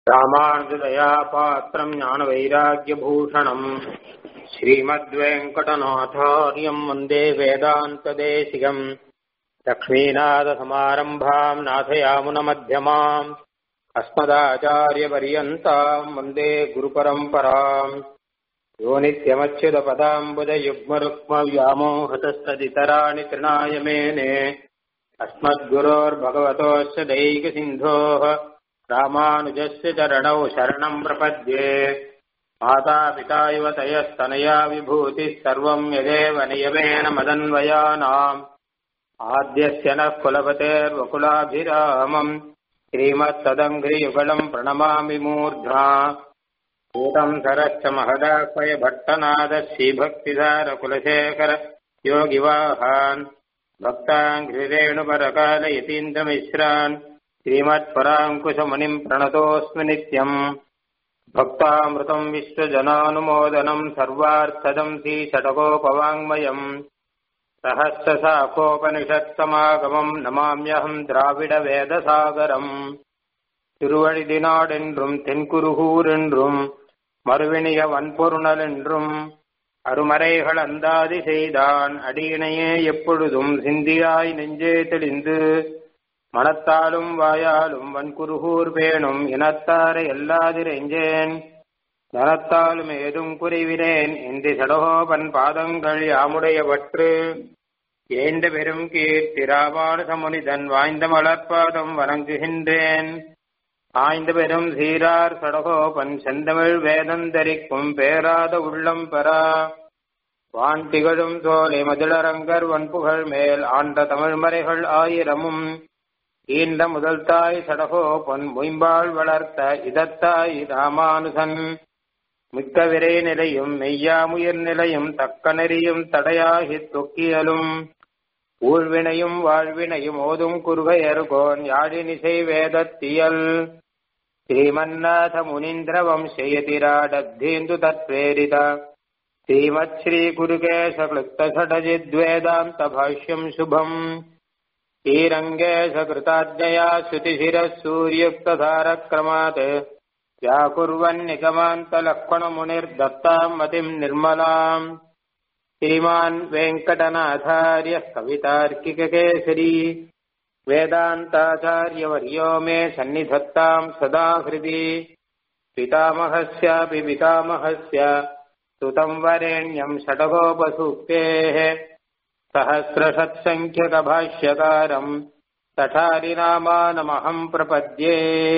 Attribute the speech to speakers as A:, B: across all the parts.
A: रामानुजदया पात्रम् ज्ञानवैराग्यभूषणम् श्रीमद्वेङ्कटनाथार्यम् वन्दे वेदान्तदेशिकम् लक्ष्मीनाथसमारम्भाम् नाथयामुनमध्यमाम् अस्मदाचार्यपर्यन्ताम् वन्दे गुरुपरम्पराम् यो नित्यमच्युतपदाम्बुजयुग्मरुक्मव्यामोहतस्तदितराणि तृणाय मेने अस्मद्गुरोर्भगवतोऽस्य दैकसिन्धोः रामानुजस्य चरणौ शरणम् प्रपद्ये मातापिता इव तयस्तनया विभूतिः सर्वम् यदेव नियमेन मदन्वयानाम् आद्यस्य नः कुलपतेर्वकुलाभिरामम् श्रीमत्तदङ्घ्रियुगलम् प्रणमामि मूर्ध्ना भूतम् सरश्च महदाह्वय भट्टनादः श्रीभक्तिधारकुलशेखर योगिवाहान् भक्ताङ्घ्रिरेणुपरकालयतीन्द्रमिश्रान् श्रीमत्पराङ्कुशमुनिम् प्रणतोऽस्मि नित्यम् भक्तामृतम् विश्वजनानुमोदनम् सर्वार्थदम् श्रीषटकोपवाङ्मयम् सहस्रशाखोपनिषत्समागमम् नमाम्यहम् द्राविडवेदसागरम् திருவழிதினாடென்றும் தென்குருகூர் என்றும் மறுவினிய வன்பொருணல் என்றும் அருமறைகள் அந்தாதி செய்தான் அடியினையே எப்பொழுதும் சிந்தியாய் நெஞ்சே தெளிந்து மனத்தாலும் வாயாலும் வன்குருகூர் பேணும் இனத்தாரை எல்லாதிரெஞ்சேன் தனத்தாலும் ஏதும் குறைவினேன் என்று சடகோபன் பாதங்கள் யாமுடையவற்று ஏந்த பெரும் கீர்த்தி ராமானுசமுனிதன் வாய்ந்த மலர்பாதம் வணங்குகின்றேன் ஆய்ந்த பெரும் சீரார் சடகோபன் செந்தமிழ் வேதந்தரிக்கும் பேராத உள்ளம் பெறா வான் திகழும் சோலை மதுளரங்கர் வன்புகழ் மேல் ஆண்ட தமிழ்மறைகள் ஆயிரமும் ஈண்ட முதல் தாய் சடகோபன் மொயம்பாள் வளர்த்த இதத்தாய் ராமானுசன் மிக்க விரை நிலையும் மெய்யாமுயிர் நிலையும் தக்க நெறியும் தடையாகி தொக்கியலும் ஊழ்வினையும் வாழ்வினையும் ஓதும் குறுகையர்கோன் யாழினிசை வேதத்தியல் श्रीमन्नाथ मुनीन्द्र वंशयतिराडद्धेन्दु तत्प्रेरित श्रीमत् श्रीकुरुकेश क्लुप्तषडजिद्वेदान्त भाष्यम् शुभम् श्रीरङ्गेश कृताज्ञया श्रुतिशिरः सूर्युक्तधारक्रमात् व्याकुर्वन्निगमान्तलक्ष्मणमुनिर्दत्ताम् मतिम् निर्मलाम् श्रीमान् वेङ्कटनाथार्यः कवितार्किककेसरी वेदान्ताचार्यवर्यो मे सन्निधत्ताम् सदा हृदि पितामहस्यापि पितामहस्य सुतम् वरेण्यम् षडगोपसूक्तेः सहस्रषत्सङ्ख्यकभाष्यकारम् तठारिनामानमहम् प्रपद्ये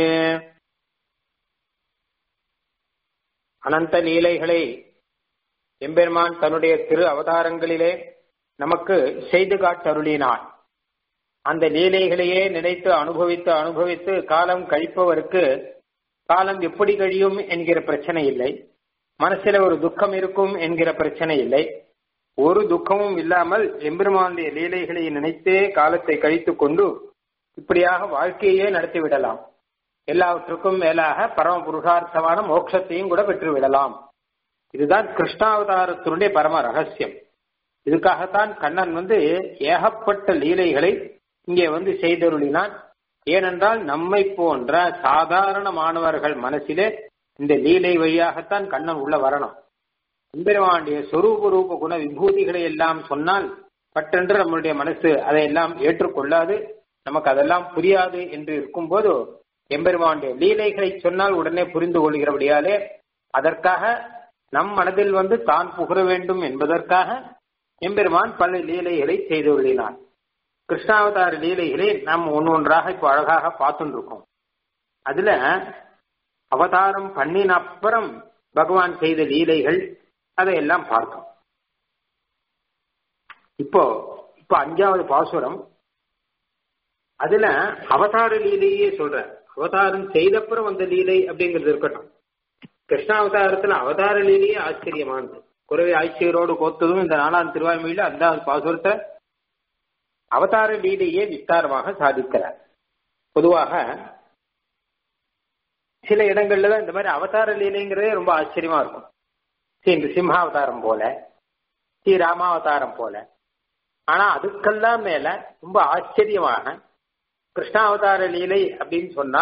A: அனந்த லீலைகளை எம்பெருமான் தன்னுடைய திரு அவதாரங்களிலே நமக்கு செய்து காட்டருளினான் அந்த லீலைகளையே நினைத்து அனுபவித்து அனுபவித்து காலம் கழிப்பவருக்கு காலம் எப்படி கழியும் என்கிற பிரச்சனை இல்லை மனசுல ஒரு துக்கம் இருக்கும் என்கிற பிரச்சனை இல்லை ஒரு துக்கமும் இல்லாமல் எம்பெருமானுடைய லீலைகளை நினைத்தே காலத்தை கழித்துக் கொண்டு இப்படியாக வாழ்க்கையே நடத்தி விடலாம் எல்லாவற்றுக்கும் மேலாக பரம புருஷார்த்தமான மோட்சத்தையும் கூட பெற்று விடலாம் இதுதான் கிருஷ்ணாவதாரத்தினுடைய பரம ரகசியம் இதுக்காகத்தான் கண்ணன் வந்து ஏகப்பட்ட லீலைகளை இங்கே வந்து செய்தருளினான் ஏனென்றால் நம்மை போன்ற சாதாரண மாணவர்கள் மனசிலே இந்த லீலை வழியாகத்தான் கண்ணன் உள்ள வரணும் எம்பெருமானுடைய சொரூப ரூப குண விபூதிகளை எல்லாம் சொன்னால் பற்றென்று நம்மளுடைய மனசு அதையெல்லாம் ஏற்றுக்கொள்ளாது நமக்கு அதெல்லாம் புரியாது என்று இருக்கும்போது எம்பெருமானுடைய லீலைகளை சொன்னால் உடனே புரிந்து கொள்கிறபடியாலே அதற்காக நம் மனதில் வந்து தான் புகழ வேண்டும் என்பதற்காக எம்பெருமான் பல லீலைகளை செய்துள்ளினான் கிருஷ்ணாவதார லீலைகளை நாம் ஒன்று ஒன்றாக இப்போ அழகாக பார்த்துட்டு இருக்கோம் அதுல அவதாரம் பண்ணின அப்புறம் பகவான் செய்த லீலைகள் அதையெல்லாம் பார்த்தோம் இப்போ இப்போ அஞ்சாவது பாசுரம் அதுல அவதார லீலையே சொல்ற அவதாரம் செய்தப்புறம் வந்த லீலை அப்படிங்கிறது இருக்கட்டும் கிருஷ்ணாவதாரத்துல அவதார லீலையே ஆச்சரியமானது குறவை ஆட்சியரோடு கோத்ததும் இந்த நாலாம் திருவாய்மொழியில அஞ்சாவது பாசுரத்தை அவதார லீலையே விஸ்தாரமாக சாதிக்கிறார் பொதுவாக சில இடங்கள்ல தான் இந்த மாதிரி அவதார லீலைங்கிறதே ரொம்ப ஆச்சரியமா இருக்கும் ஸ்ரீ சிம்ஹாவதாரம் போல ஸ்ரீ ராமாவதாரம் போல ஆனா அதுக்கெல்லாம் மேல ரொம்ப ஆச்சரியமாக கிருஷ்ணாவதார லீலை அப்படின்னு சொன்னா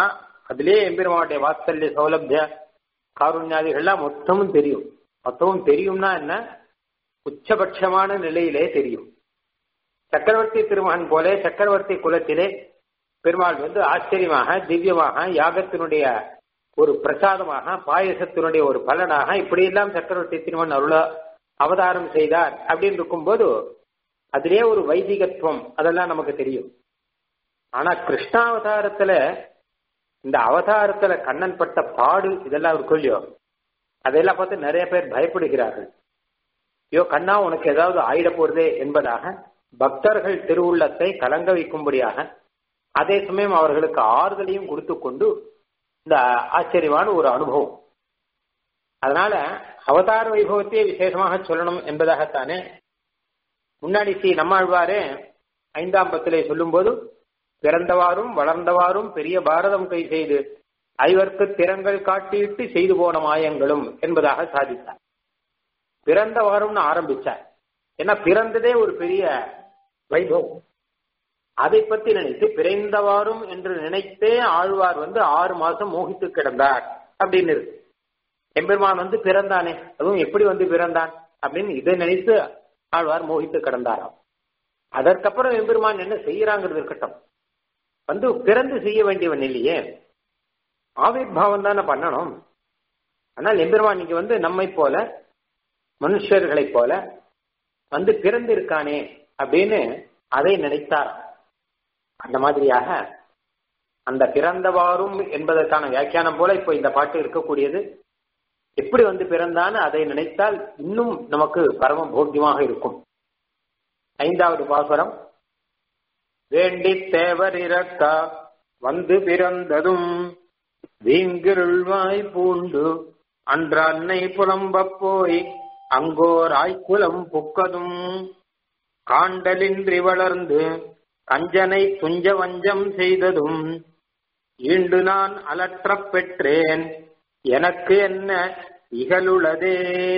A: அதுலயே எம்பெருமானுடைய வாத்சல்ய சௌலபிய காருண்யாதிகள்லாம் மொத்தமும் தெரியும் மொத்தமும் தெரியும்னா என்ன உச்சபட்சமான நிலையிலே தெரியும் சக்கரவர்த்தி திருமகன் போல சக்கரவர்த்தி குலத்திலே பெருமாள் வந்து ஆச்சரியமாக திவ்யமாக யாகத்தினுடைய ஒரு பிரசாதமாக பாயசத்தினுடைய ஒரு பலனாக இப்படி எல்லாம் சக்கரவர்த்தி திருமகன் அருள அவதாரம் செய்தார் அப்படின்னு இருக்கும்போது அதிலே ஒரு வைதிகத்துவம் அதெல்லாம் நமக்கு தெரியும் ஆனா கிருஷ்ணாவதாரத்துல இந்த அவதாரத்துல கண்ணன் பட்ட பாடு இதெல்லாம் இருக்கும் இல்லையோ அதெல்லாம் பார்த்து நிறைய பேர் பயப்படுகிறார்கள் ஐயோ கண்ணா உனக்கு ஏதாவது ஆயிட போறதே என்பதாக பக்தர்கள் திருவுள்ளத்தை கலங்க வைக்கும்படியாக அதே சமயம் அவர்களுக்கு ஆறுதலையும் கொடுத்து கொண்டு இந்த ஆச்சரியமான ஒரு அனுபவம் அதனால அவதார வைபவத்தையே விசேஷமாக சொல்லணும் என்பதாகத்தானே முன்னாடி ஸ்ரீ நம்மாழ்வாரே ஐந்தாம் பத்திலே சொல்லும்போது பிறந்தவாறும் வளர்ந்தவாறும் பெரிய பாரதம் கை செய்து ஐவர்க்கு திறங்கள் காட்டியிட்டு செய்து போன மாயங்களும் என்பதாக சாதித்தார் பிறந்தவாறும்னு ஆரம்பிச்சார் ஏன்னா பிறந்ததே ஒரு பெரிய வைபவம் அதை பத்தி நினைத்து பிறந்தவாறும் என்று நினைத்தே ஆழ்வார் வந்து ஆறு மாசம் மோகித்து கிடந்தார் அப்படின்னு இருக்கு எம்பெருமான் வந்து பிறந்தானே அதுவும் எப்படி வந்து பிறந்தான் அப்படின்னு இதை நினைத்து ஆழ்வார் மோகித்து கிடந்தாராம் அதற்கப்புறம் எம்பெருமான் என்ன செய்யறாங்கிறது இருக்கட்டும் வந்து பிறந்து செய்ய வேண்டியவன் இல்லையே ஆவிர்வாவம் தானே பண்ணணும் ஆனால் எம்பெருமான் இங்க வந்து நம்மை போல மனுஷர்களைப் போல வந்து பிறந்து இருக்கானே அப்படின்னு அதை நினைத்தார் அந்த மாதிரியாக அந்த பிறந்தவாறும் என்பதற்கான வியாக்கியானம் போல இப்போ இந்த பாட்டு இருக்கக்கூடியது எப்படி வந்து பிறந்தான்னு அதை நினைத்தால் இன்னும் நமக்கு பரம போக்கியமாக இருக்கும் ஐந்தாவது பாசுரம் வேண்டி தேவர் இறக்க வந்து பிறந்ததும் வீங்கிருள்வாய் பூண்டு அன்ற அன்னை புலம்பப் போய் அங்கோர் ஆய்குலம் புக்கதும் காண்டலின்றி வளர்ந்து கஞ்சனை துஞ்ச வஞ்சம் செய்ததும் ஈண்டு நான் அலற்றப் பெற்றேன் எனக்கு என்ன இகழுளதே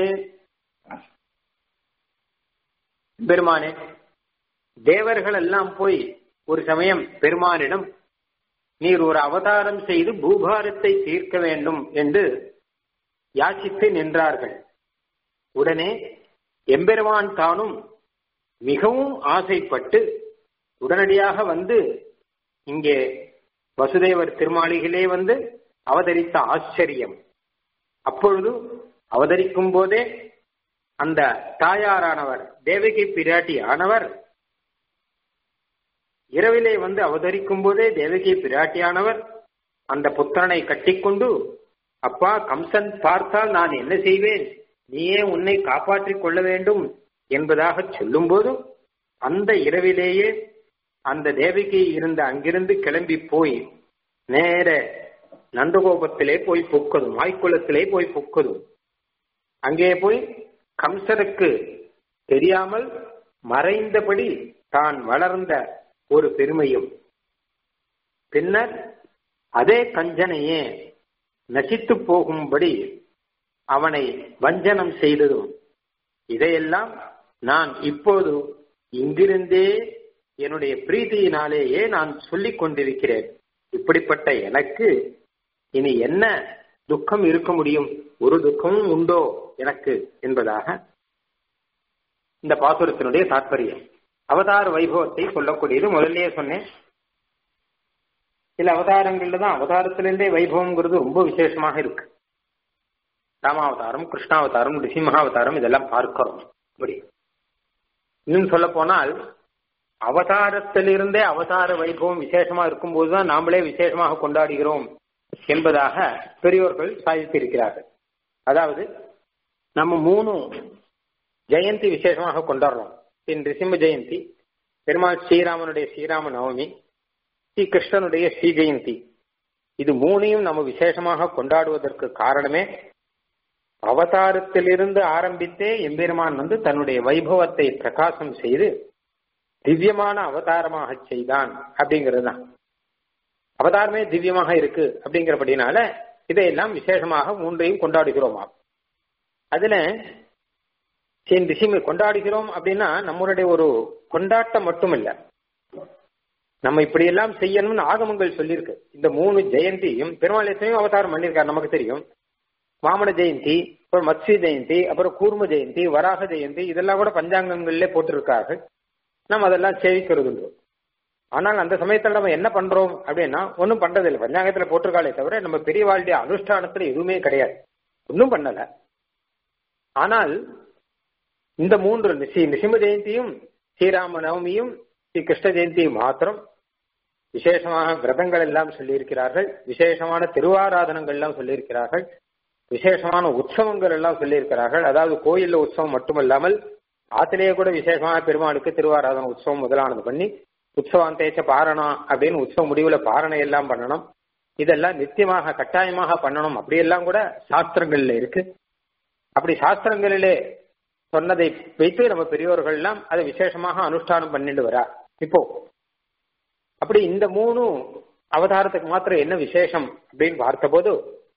A: பெருமானே தேவர்கள் எல்லாம் போய் ஒரு சமயம் பெருமானிடம் நீர் ஒரு அவதாரம் செய்து பூபாரத்தை தீர்க்க வேண்டும் என்று யாச்சித்து நின்றார்கள் உடனே எம்பெருமான் தானும் மிகவும் ஆசைப்பட்டு உடனடியாக வந்து இங்கே வசுதேவர் திருமாளிகளே வந்து அவதரித்த ஆச்சரியம் அப்பொழுது அவதரிக்கும் போதே அந்த தாயாரானவர் தேவகி பிராட்டி ஆனவர் இரவிலே வந்து அவதரிக்கும் போதே தேவகி பிராட்டியானவர் அந்த புத்திரனை கட்டிக்கொண்டு அப்பா கம்சன் பார்த்தால் நான் என்ன செய்வேன் நீயே உன்னை காப்பாற்றிக் கொள்ள வேண்டும் என்பதாக சொல்லும்போது அந்த இரவிலேயே அந்த தேவகி இருந்த அங்கிருந்து கிளம்பி போய் நேர நந்தகோபத்திலே போய் புக்கதும் ஆய்க்குளத்திலே போய் புக்கதும் அங்கே போய் கம்சனுக்கு தெரியாமல் மறைந்தபடி தான் வளர்ந்த ஒரு பெருமையும் பின்னர் அதே கஞ்சனையே நசித்து போகும்படி அவனை வஞ்சனம் செய்ததும் இதையெல்லாம் நான் இப்போது இங்கிருந்தே என்னுடைய பிரீதியினாலேயே நான் சொல்லிக் கொண்டிருக்கிறேன் இப்படிப்பட்ட எனக்கு இனி என்ன துக்கம் இருக்க முடியும் ஒரு துக்கமும் உண்டோ எனக்கு என்பதாக இந்த பாசுரத்தினுடைய தாற்பயம் அவதார வைபவத்தை சொல்லக்கூடியது முதல்லயே சொன்னேன் சில அவதாரங்கள்ல தான் அவதாரத்திலிருந்தே வைபவம்ங்கிறது ரொம்ப விசேஷமாக இருக்கு ராமாவதாரம் கிருஷ்ணாவதாரம் நிசிம்ஹாவதாரம் இதெல்லாம் பார்க்கிறோம் இப்படி இன்னும் சொல்ல போனால் அவதாரத்திலிருந்தே அவதார வைபவம் விசேஷமா இருக்கும்போதுதான் நாமளே விசேஷமாக கொண்டாடுகிறோம் என்பதாக பெரியோர்கள் சாதித்திருக்கிறார்கள் அதாவது நம்ம மூணு ஜெயந்தி விசேஷமாக கொண்டாடுறோம் பின் ரிசிம்ம ஜெயந்தி பெருமாள் ஸ்ரீராமனுடைய ஸ்ரீராம நவமி ஸ்ரீ கிருஷ்ணனுடைய ஸ்ரீ ஜெயந்தி இது மூணையும் நம்ம விசேஷமாக கொண்டாடுவதற்கு காரணமே அவதாரத்திலிருந்து ஆரம்பித்தே எம்பெருமான் வந்து தன்னுடைய வைபவத்தை பிரகாசம் செய்து திவ்யமான அவதாரமாக செய்தான் அப்படிங்கிறது தான் அவதாரமே திவ்யமாக இருக்கு அப்படிங்கிறபடினால இதையெல்லாம் விசேஷமாக மூன்றையும் கொண்டாடுகிறோமா அதுல ரிஷிமை கொண்டாடுகிறோம் அப்படின்னா நம்மளுடைய ஒரு கொண்டாட்டம் மட்டும் இல்ல நம்ம இப்படி எல்லாம் செய்யணும்னு ஆகமங்கள் சொல்லியிருக்கு இந்த மூணு ஜெயந்தியும் பெருமாள் எத்தனையோ அவதாரம் பண்ணியிருக்காரு நமக்கு தெரியும் வாமன ஜெயந்தி அப்புறம் மத்ஸ்ய ஜெயந்தி அப்புறம் கூர்ம ஜெயந்தி வராக ஜெயந்தி இதெல்லாம் கூட பஞ்சாங்கங்களிலே போட்டிருக்கார்கள் நம்ம அதெல்லாம் சேவிக்கிறது உண்டு ஆனால் அந்த சமயத்துல நம்ம என்ன பண்றோம் அப்படின்னா ஒன்றும் பண்றதில்லை பஞ்சாங்கத்துல போட்டிருக்காளே தவிர நம்ம பெரியவாளுடைய அனுஷ்டானத்துல எதுவுமே கிடையாது ஒன்றும் பண்ணல ஆனால் இந்த மூன்று ஸ்ரீ நிசிம்ம ஜெயந்தியும் ஸ்ரீராம நவமியும் ஸ்ரீ கிருஷ்ண ஜெயந்தியும் மாத்திரம் விசேஷமாக விரதங்கள் எல்லாம் சொல்லியிருக்கிறார்கள் விசேஷமான திருவாராதனங்கள் எல்லாம் சொல்லியிருக்கிறார்கள் விசேஷமான உற்சவங்கள் எல்லாம் சொல்லியிருக்கிறார்கள் அதாவது கோயில்ல உற்சவம் மட்டுமல்லாமல் ஆத்திலேயே கூட விசேஷமாக பெருமாளுக்கு திருவாராதன உற்சவம் முதலானது பண்ணி உற்சவாந்தேச்ச பாரணம் அப்படின்னு உற்சவ முடிவுல பாரணை எல்லாம் பண்ணணும் இதெல்லாம் நித்தியமாக கட்டாயமாக பண்ணணும் அப்படியெல்லாம் கூட சாஸ்திரங்கள்ல இருக்கு அப்படி சாஸ்திரங்களிலே சொன்னதை வைத்து நம்ம பெரியோர்கள் எல்லாம் அதை விசேஷமாக அனுஷ்டானம் பண்ணிட்டு வரா இப்போ அப்படி இந்த மூணு அவதாரத்துக்கு மாத்திரம் என்ன விசேஷம் அப்படின்னு பார்த்தபோது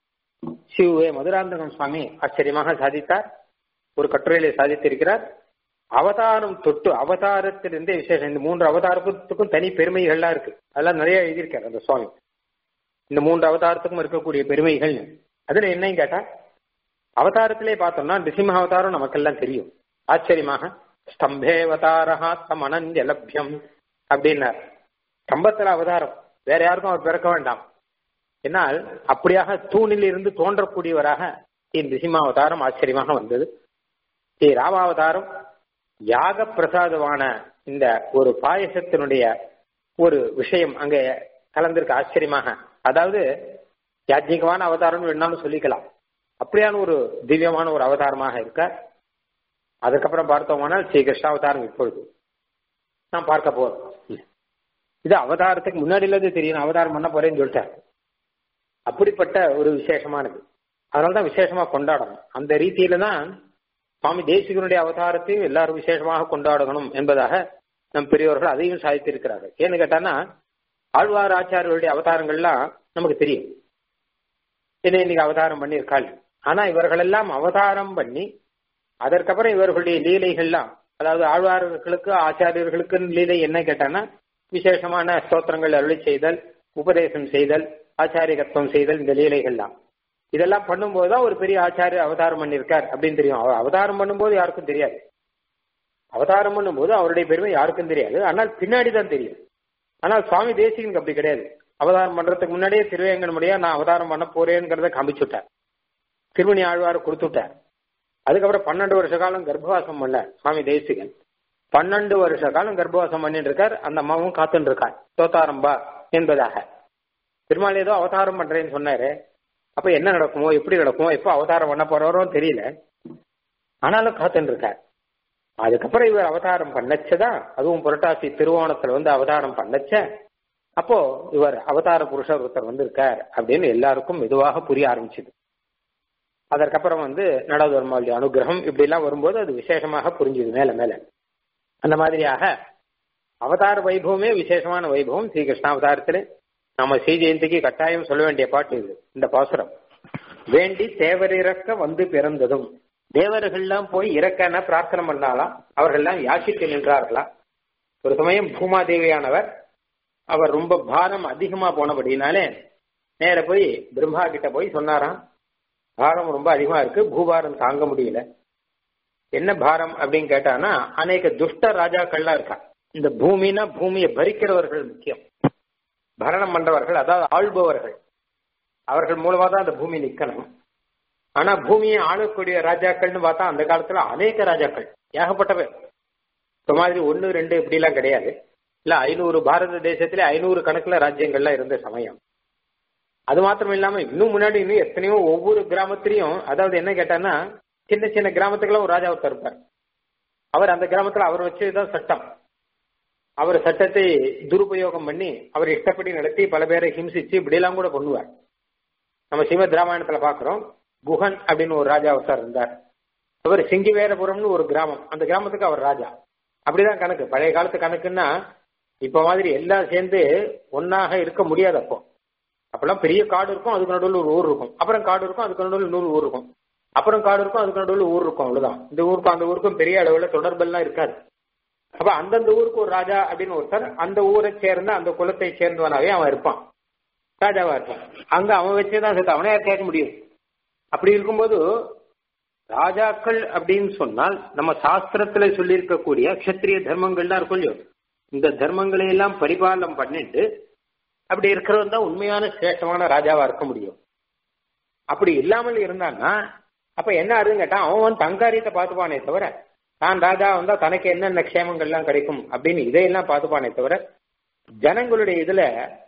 A: சிவ மதுராந்தகம் சுவாமி ஆச்சரியமாக சாதித்தார் ஒரு கட்டுரையிலே சாதித்திருக்கிறார் அவதாரம் தொட்டு அவதாரத்திலிருந்தே விசேஷம் இந்த மூன்று அவதாரத்துக்கும் தனி பெருமைகள்லாம் இருக்கு அதெல்லாம் நிறைய எழுதியிருக்காரு அந்த சுவாமி இந்த மூன்று அவதாரத்துக்கும் இருக்கக்கூடிய பெருமைகள் அதுல என்னன்னு கேட்டா அவதாரத்திலே பார்த்தோம்னா நிசிம்ம அவதாரம் நமக்கெல்லாம் தெரியும் ஆச்சரியமாக ஸ்தம்பேவதாரஹா தம் அனந்திய லப்யம் அப்படின்னார் ஸ்தம்பத்துல அவதாரம் வேற யாருக்கும் அவர் பிறக்க வேண்டாம் என்னால் அப்படியாக தூணில் இருந்து தோன்றக்கூடியவராக ஸ்ரீ நிசிம்ம அவதாரம் ஆச்சரியமாக வந்தது ஸ்ரீ ராமாவதாரம் யாக பிரசாதமான இந்த ஒரு பாயசத்தினுடைய ஒரு விஷயம் அங்க கலந்திருக்கு ஆச்சரியமாக அதாவது யாஜ்ஞிகமான அவதாரம் வேணாலும் சொல்லிக்கலாம் அப்படியான ஒரு திவ்யமான ஒரு அவதாரமாக இருக்க அதுக்கப்புறம் பார்த்தோம்னா ஸ்ரீ கிருஷ்ணாவதாரம் இப்பொழுது நான் பார்க்க போறோம் இது அவதாரத்துக்கு முன்னாடியில தெரியும் அவதாரம் பண்ண போறேன்னு சொல்லிட்டார் அப்படிப்பட்ட ஒரு விசேஷமானது அதனாலதான் விசேஷமா கொண்டாடணும் அந்த ரீதியில தான் சுவாமி தேசிகனுடைய அவதாரத்தையும் எல்லாரும் விசேஷமாக கொண்டாடணும் என்பதாக நம் பெரியவர்கள் அதையும் சாதித்திருக்கிறார்கள் ஏன்னு கேட்டான்னா ஆழ்வார் ஆச்சாரியர்களுடைய அவதாரங்கள்லாம் நமக்கு தெரியும் என்ன இன்னைக்கு அவதாரம் பண்ணியிருக்காள் ஆனா இவர்கள் எல்லாம் அவதாரம் பண்ணி அதற்கப்புறம் இவர்களுடைய லீலைகள்லாம் அதாவது ஆழ்வார்களுக்கு ஆச்சாரியர்களுக்கு லீலை என்ன கேட்டான்னா விசேஷமான ஸ்தோத்திரங்கள் அருளி செய்தல் உபதேசம் செய்தல் ஆச்சாரியகத்துவம் செய்தல் இந்த லீலைகள்லாம் இதெல்லாம் பண்ணும்போது தான் ஒரு பெரிய ஆச்சாரிய அவதாரம் பண்ணியிருக்கார் அப்படின்னு தெரியும் அவர் அவதாரம் பண்ணும்போது யாருக்கும் தெரியாது அவதாரம் பண்ணும்போது அவருடைய பெருமை யாருக்கும் தெரியாது ஆனால் பின்னாடி தான் தெரியும் ஆனால் சுவாமி தேசிகனுக்கு அப்படி கிடையாது அவதாரம் பண்றதுக்கு முன்னாடியே திருவேங்கனுடைய நான் அவதாரம் பண்ண போறேங்கிறத காமிச்சுட்டார் திருமணி ஆழ்வார் கொடுத்துட்டார் அதுக்கப்புறம் பன்னெண்டு வருஷ காலம் கர்ப்பவாசம் பண்ண சுவாமி தேசிகன் பன்னெண்டு வருஷ காலம் கர்ப்பவாசம் பண்ணிட்டு இருக்கார் அந்த அம்மாவும் காத்துட்டு இருக்கார் தோத்தாரம்பா என்பதாக திருமால் ஏதோ அவதாரம் பண்றேன்னு சொன்னாரு அப்ப என்ன நடக்குமோ எப்படி நடக்குமோ எப்போ அவதாரம் பண்ண போறாரோ தெரியல ஆனாலும் காத்துட்டு இருக்கார் அதுக்கப்புறம் இவர் அவதாரம் பண்ணச்சதான் அதுவும் புரட்டாசி திருவோணத்துல வந்து அவதாரம் பண்ணச்ச அப்போ இவர் அவதார புருஷர் ஒருத்தர் வந்திருக்கார் அப்படின்னு எல்லாருக்கும் மெதுவாக புரிய ஆரம்பிச்சுது அதற்கப்புறம் வந்து நடவர்மாவுடைய அனுகிரகம் இப்படி எல்லாம் வரும்போது அது விசேஷமாக புரிஞ்சுது மேல மேல அந்த மாதிரியாக அவதார வைபவமே விசேஷமான வைபவம் ஸ்ரீ கிருஷ்ணாவதாரத்திலே நம்ம ஸ்ரீ ஜெயந்திக்கு கட்டாயம் சொல்ல வேண்டிய பாட்டு இது இந்த பாசுரம் வேண்டி தேவரிறக்க வந்து பிறந்ததும் தேவர்கள்லாம் போய் இறக்கன பிரார்த்தனை பண்ணாலாம் அவர்கள்லாம் யாசித்து நின்றார்களா ஒரு சமயம் பூமாதேவியானவர் அவர் ரொம்ப பாரம் அதிகமா போனபடினாலே நேர போய் பிரம்மா கிட்ட போய் சொன்னாராம் பாரம் ரொம்ப அதிகமா இருக்கு பூபாரம் தாங்க முடியல என்ன பாரம் அப்படின்னு கேட்டானா அநேக துஷ்ட ராஜாக்கள்லாம் இருக்கா இந்த பூமினா பூமியை பறிக்கிறவர்கள் முக்கியம் பரணம் பண்றவர்கள் அதாவது ஆள்பவர்கள் அவர்கள் மூலமா தான் அந்த பூமி நிக்கணும் ஆனா பூமியை ஆளக்கூடிய ராஜாக்கள்னு பார்த்தா அந்த காலத்துல அநேக ராஜாக்கள் ஏகப்பட்ட பேர் இப்ப மாதிரி ஒன்னு ரெண்டு இப்படி எல்லாம் கிடையாது இல்ல ஐநூறு பாரத தேசத்துல ஐநூறு கணக்குல ராஜ்யங்கள்லாம் இருந்த சமயம் அது மாத்திரம் இல்லாம இன்னும் முன்னாடி இன்னும் எத்தனையோ ஒவ்வொரு கிராமத்திலையும் அதாவது என்ன கேட்டான்னா சின்ன சின்ன கிராமத்துக்குள்ள ஒரு ராஜா ஒருத்தர் இருப்பார் அவர் அந்த கிராமத்துல அவர் வச்சதுதான் சட்டம் அவர் சட்டத்தை துருபயோகம் பண்ணி அவர் இஷ்டப்படி நடத்தி பல பேரை ஹிம்சிச்சு இப்படி எல்லாம் கூட பண்ணுவார் நம்ம ஸ்ரீமத் ராமாயணத்துல பாக்குறோம் குஹன் அப்படின்னு ஒரு ராஜா ஒருத்தர் இருந்தார் அவர் சிங்கிவேரபுரம்னு ஒரு கிராமம் அந்த கிராமத்துக்கு அவர் ராஜா அப்படிதான் கணக்கு பழைய காலத்து கணக்குன்னா இப்ப மாதிரி எல்லாம் சேர்ந்து ஒன்னாக இருக்க முடியாது அப்போ அப்பெல்லாம் பெரிய காடு இருக்கும் அதுக்கு நடுவில் ஒரு ஊர் இருக்கும் அப்புறம் காடு இருக்கும் அதுக்கு நடுவில் இன்னொரு ஊர் இருக்கும் அப்புறம் காடு இருக்கும் அதுக்கு நடுவில் ஊர் இருக்கும் அவ்வளவுதான் இந்த ஊருக்கும் அந்த ஊருக்கும் பெரிய அளவுல தொடர்பெல்லாம் இருக்காது அப்ப அந்தந்த ஊருக்கு ஒரு ராஜா அப்படின்னு ஒருத்தர் அந்த ஊரை சேர்ந்த அந்த குலத்தை சேர்ந்தவனாவே அவன் இருப்பான் ராஜாவா இருப்பான் அங்க அவன் வச்சுதான் சேர்த்து அவனே யார் கேட்க முடியும் அப்படி இருக்கும்போது ராஜாக்கள் அப்படின்னு சொன்னால் நம்ம சாஸ்திரத்துல சொல்லியிருக்கக்கூடிய கஷத்திரிய தர்மங்கள்லாம் இருக்கும் இல்லையோ இந்த தர்மங்களை எல்லாம் பரிபாலனம் பண்ணிட்டு அப்படி இருக்கிறவன் தான் உண்மையான சிரேஷ்டமான ராஜாவா இருக்க முடியும் அப்படி இல்லாமல் இருந்தான்னா அப்ப என்ன ஆறுதுன்னு கேட்டா அவன் வந்து தங்காரியத்தை பார்த்துப்பானே தவிர தான் ராஜா வந்தா தனக்கு என்னென்ன க்ஷேமங்கள்லாம் கிடைக்கும் அப்படின்னு இதையெல்லாம் பார்த்துப்பானே தவிர ஜனங்களுடைய இதுல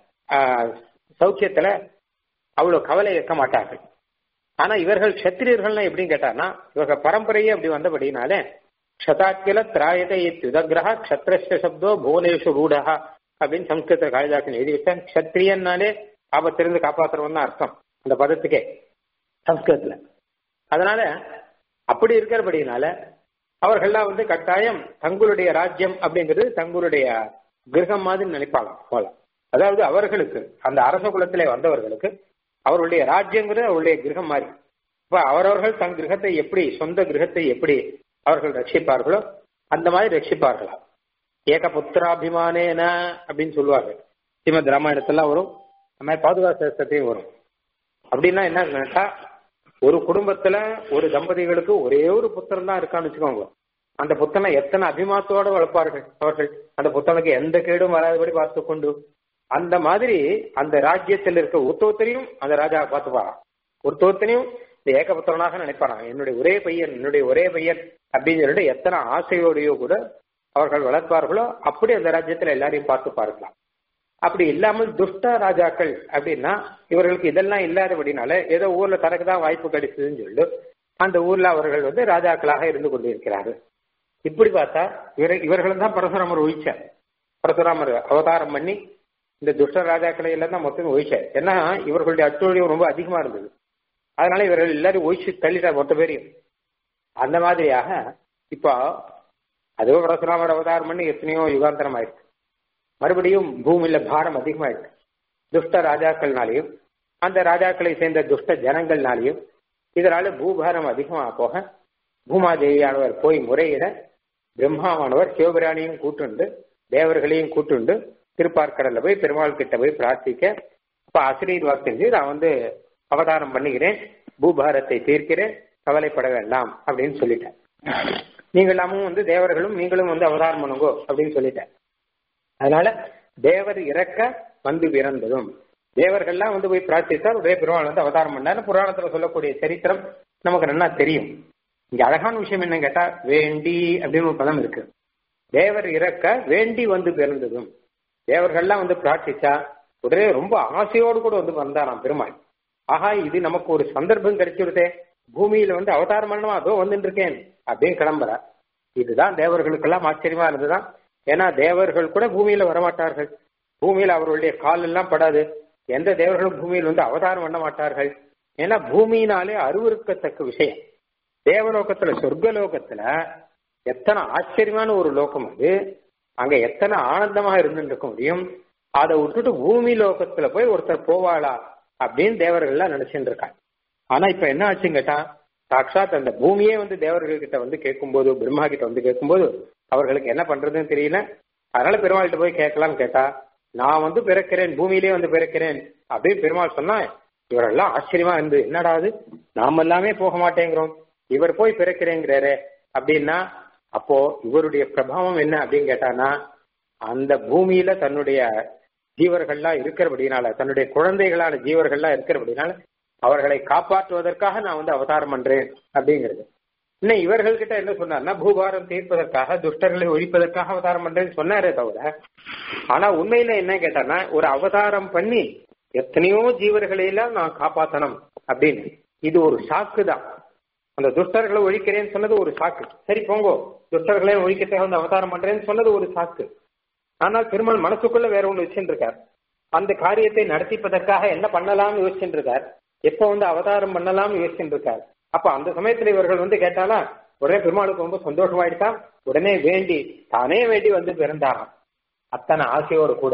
A: ஆஹ், சௌக்கியத்துல அவ்வளவு கவலை வைக்க மாட்டார்கள் ஆனா இவர்கள் கஷத்திரியர்கள்னா எப்படின்னு கேட்டான்னா இவர்கள் பரம்பரையே அப்படி வந்தபடினாலே க்ஷதாக்கில திராயதை யுதகிரக க்ஷத்ரஸ்ய சப்தோ புவனேஷு ரூடா அப்படின்னு சம்ஸ்கிருத காளிதாசன் எழுதி வச்சான் க்ஷத்ரியன்னாலே ஆபத்திலிருந்து காப்பாத்துறவன் தான் அர்த்தம் அந்த பதத்துக்கே சம்ஸ்கிருதத்துல அதனால அப்படி இருக்கிறபடினால அவர்கள்லாம் வந்து கட்டாயம் தங்களுடைய ராஜ்யம் அப்படிங்கிறது தங்களுடைய கிரகம் மாதிரி நினைப்பாங்க போல அதாவது அவர்களுக்கு அந்த அரச குலத்திலே வந்தவர்களுக்கு அவருடைய ராஜ்யங்கிறது அவருடைய கிரகம் மாதிரி இப்ப அவரவர்கள் தன் கிரகத்தை எப்படி சொந்த கிரகத்தை எப்படி அவர்கள் ரட்சிப்பார்களோ அந்த மாதிரி ரட்சிப்பார்களா ஏக புத்திராபிமானேன அப்படின்னு சொல்லுவார்கள் ஸ்ரீமத் ராமாயணத்தெல்லாம் வரும் அந்த மாதிரி பாதுகாப்பு வரும் அப்படின்னா என்ன கேட்டா ஒரு குடும்பத்துல ஒரு தம்பதிகளுக்கு ஒரே ஒரு புத்திரன் தான் இருக்கான்னு வச்சுக்கோங்க அந்த புத்தனை எத்தனை அபிமானத்தோட வளர்ப்பார்கள் அவர்கள் அந்த புத்தனுக்கு எந்த கேடும் வராதபடி பார்த்து கொண்டு அந்த மாதிரி அந்த ராஜ்யத்தில் இருக்க ஒருத்தொத்தரையும் அந்த ராஜா பார்த்துப்பாராம் ஒருத்தொத்தனையும் இந்த ஏகபுத்திரனாக நினைப்பாராம் என்னுடைய ஒரே பையன் என்னுடைய ஒரே பையன் அப்படின்னு சொல்லிட்டு எத்தனை ஆசையோடையோ கூட அவர்கள் வளர்ப்பார்களோ அப்படி அந்த ராஜ்யத்துல எல்லாரையும் பார்த்து பார்க்கலாம் அப்படி இல்லாமல் துஷ்ட ராஜாக்கள் அப்படின்னா இவர்களுக்கு இதெல்லாம் இல்லாதபடினால ஏதோ ஊர்ல தனக்கு தான் வாய்ப்பு கிடைச்சதுன்னு சொல்லிட்டு அந்த ஊர்ல அவர்கள் வந்து ராஜாக்களாக இருந்து கொண்டிருக்கிறார்கள் இப்படி பார்த்தா இவர் இவர்கள் தான் பரசுராமர் ஒழிச்சார் பரசுராமர் அவதாரம் பண்ணி இந்த துஷ்ட ராஜாக்களை எல்லாம் தான் மொத்தம் ஒழிச்சார் ஏன்னா இவர்களுடைய அட்டூழியம் ரொம்ப அதிகமா இருந்தது அதனால இவர்கள் எல்லாரும் ஒழிச்சு தள்ளிட்டார் மொத்த பேரையும் அந்த மாதிரியாக இப்போ அதுவும் பரசுராமர் அவதாரம் பண்ணி எத்தனையோ யுகாந்தரம் ஆயிருக்கு மறுபடியும் பூமியில பாரம் அதிகமாயிருக்கு துஷ்ட ராஜாக்கள்னாலையும் அந்த ராஜாக்களை சேர்ந்த துஷ்ட ஜனங்கள்னாலையும் இதனால பூபாரம் அதிகமா போக பூமாதேவியானவர் போய் முறையிட பிரம்மாவானவர் சிவபிராணியும் கூட்டுண்டு தேவர்களையும் கூட்டுண்டு திருப்பார்க்கடல்ல போய் பெருமாள் கிட்ட போய் பிரார்த்திக்க அப்ப ஆசிரியர் செஞ்சு நான் வந்து அவதாரம் பண்ணுகிறேன் பூபாரத்தை தீர்க்கிறேன் கவலைப்பட வேண்டாம் அப்படின்னு சொல்லிட்டேன் நீங்களாமும் வந்து தேவர்களும் நீங்களும் வந்து அவதாரம் பண்ணுங்கோ அப்படின்னு சொல்லிட்டேன் அதனால தேவர் இறக்க வந்து பிறந்ததும் தேவர்கள்லாம் வந்து போய் பிரார்த்தித்தால் உடைய பெருமாள் வந்து அவதாரம் பண்ணாரு புராணத்துல சொல்லக்கூடிய சரித்திரம் நமக்கு நல்லா தெரியும் இங்க அழகான விஷயம் என்ன கேட்டா வேண்டி அப்படின்னு ஒரு பதம் இருக்கு தேவர் இறக்க வேண்டி வந்து பிறந்ததும் தேவர்கள்லாம் வந்து பிரார்த்திச்சா உடனே ரொம்ப ஆசையோடு கூட வந்து வந்தாராம் பெருமாள் ஆஹா இது நமக்கு ஒரு சந்தர்ப்பம் கிடைச்சிருதே பூமியில வந்து அவதாரம் பண்ணமா அதோ வந்துட்டு இருக்கேன் அப்படின்னு கிளம்புற இதுதான் தேவர்களுக்கெல்லாம் ஆச்சரியமா இருந்ததுதான் ஏன்னா தேவர்கள் கூட பூமியில வரமாட்டார்கள் பூமியில அவர்களுடைய கால் எல்லாம் படாது எந்த தேவர்களும் பூமியில் வந்து அவதாரம் பண்ண மாட்டார்கள் ஏன்னா பூமியினாலே அருவருக்கத்தக்க விஷயம் தேவலோகத்துல சொர்க்கலோகத்துல எத்தனை ஆச்சரியமான ஒரு லோகம் அது அங்க எத்தனை ஆனந்தமா இருந்துட்டு இருக்க முடியும் அதை விட்டுட்டு பூமி லோகத்துல போய் ஒருத்தர் போவாளா அப்படின்னு தேவர்கள்லாம் நினைச்சுட்டு இருக்காங்க ஆனா இப்ப என்ன ஆச்சுன்னு கேட்டா சாட்சாத் அந்த பூமியே வந்து தேவர்கள் கிட்ட வந்து கேட்கும்போது பிரம்மா கிட்ட வந்து கேட்கும்போது அவர்களுக்கு என்ன பண்றதுன்னு தெரியல அதனால பெருமாள்கிட்ட போய் கேட்கலாம்னு கேட்டா நான் வந்து பிறக்கிறேன் பூமியிலே வந்து பிறக்கிறேன் அப்படின்னு பெருமாள் சொன்னா இவரெல்லாம் ஆச்சரியமா இருந்து என்னடா அது நாம எல்லாமே போக மாட்டேங்கிறோம் இவர் போய் பிறக்கிறேங்கிறாரு அப்படின்னா அப்போ இவருடைய பிரபாவம் என்ன அப்படின்னு கேட்டானா அந்த பூமியில தன்னுடைய ஜீவர்கள்லாம் இருக்கிறபடினால தன்னுடைய குழந்தைகளான ஜீவர்கள்லாம் இருக்கிறபடினால அவர்களை காப்பாற்றுவதற்காக நான் வந்து அவதாரம் பண்றேன் அப்படிங்கிறது இன்னும் இவர்கள் கிட்ட என்ன சொன்னார்னா பூபாரம் தீர்ப்பதற்காக துஷ்டர்களை ஒழிப்பதற்காக அவதாரம் பண்றேன்னு சொன்னாரே தவிர ஆனா உண்மையில என்ன கேட்டானா ஒரு அவதாரம் பண்ணி எத்தனையோ ஜீவர்களை எல்லாம் நான் காப்பாத்தணும் அப்படின்னு இது ஒரு சாக்கு தான் அந்த துஷ்டர்களை ஒழிக்கிறேன்னு சொன்னது ஒரு சாக்கு சரி போங்கோ துஷ்டர்களை ஒழிக்கத்தை வந்து அவதாரம் பண்றேன்னு சொன்னது ஒரு சாக்கு ஆனால் பெருமாள் மனசுக்குள்ள வேற ஒண்ணு வச்சுட்டு இருக்கார் அந்த காரியத்தை நடத்திப்பதற்காக என்ன பண்ணலாம்னு யோசிச்சுட்டு இருக்கார் எப்ப வந்து அவதாரம் பண்ணலாம்னு யோசிச்சுட்டு இருக்கார் அப்ப அந்த சமயத்துல இவர்கள் வந்து கேட்டாலா உடனே பெருமாளுக்கு ரொம்ப சந்தோஷமாயிட்டா உடனே வேண்டி தானே வேண்டி வந்து பிறந்தாராம் அத்தனை ஆசையோடு கூட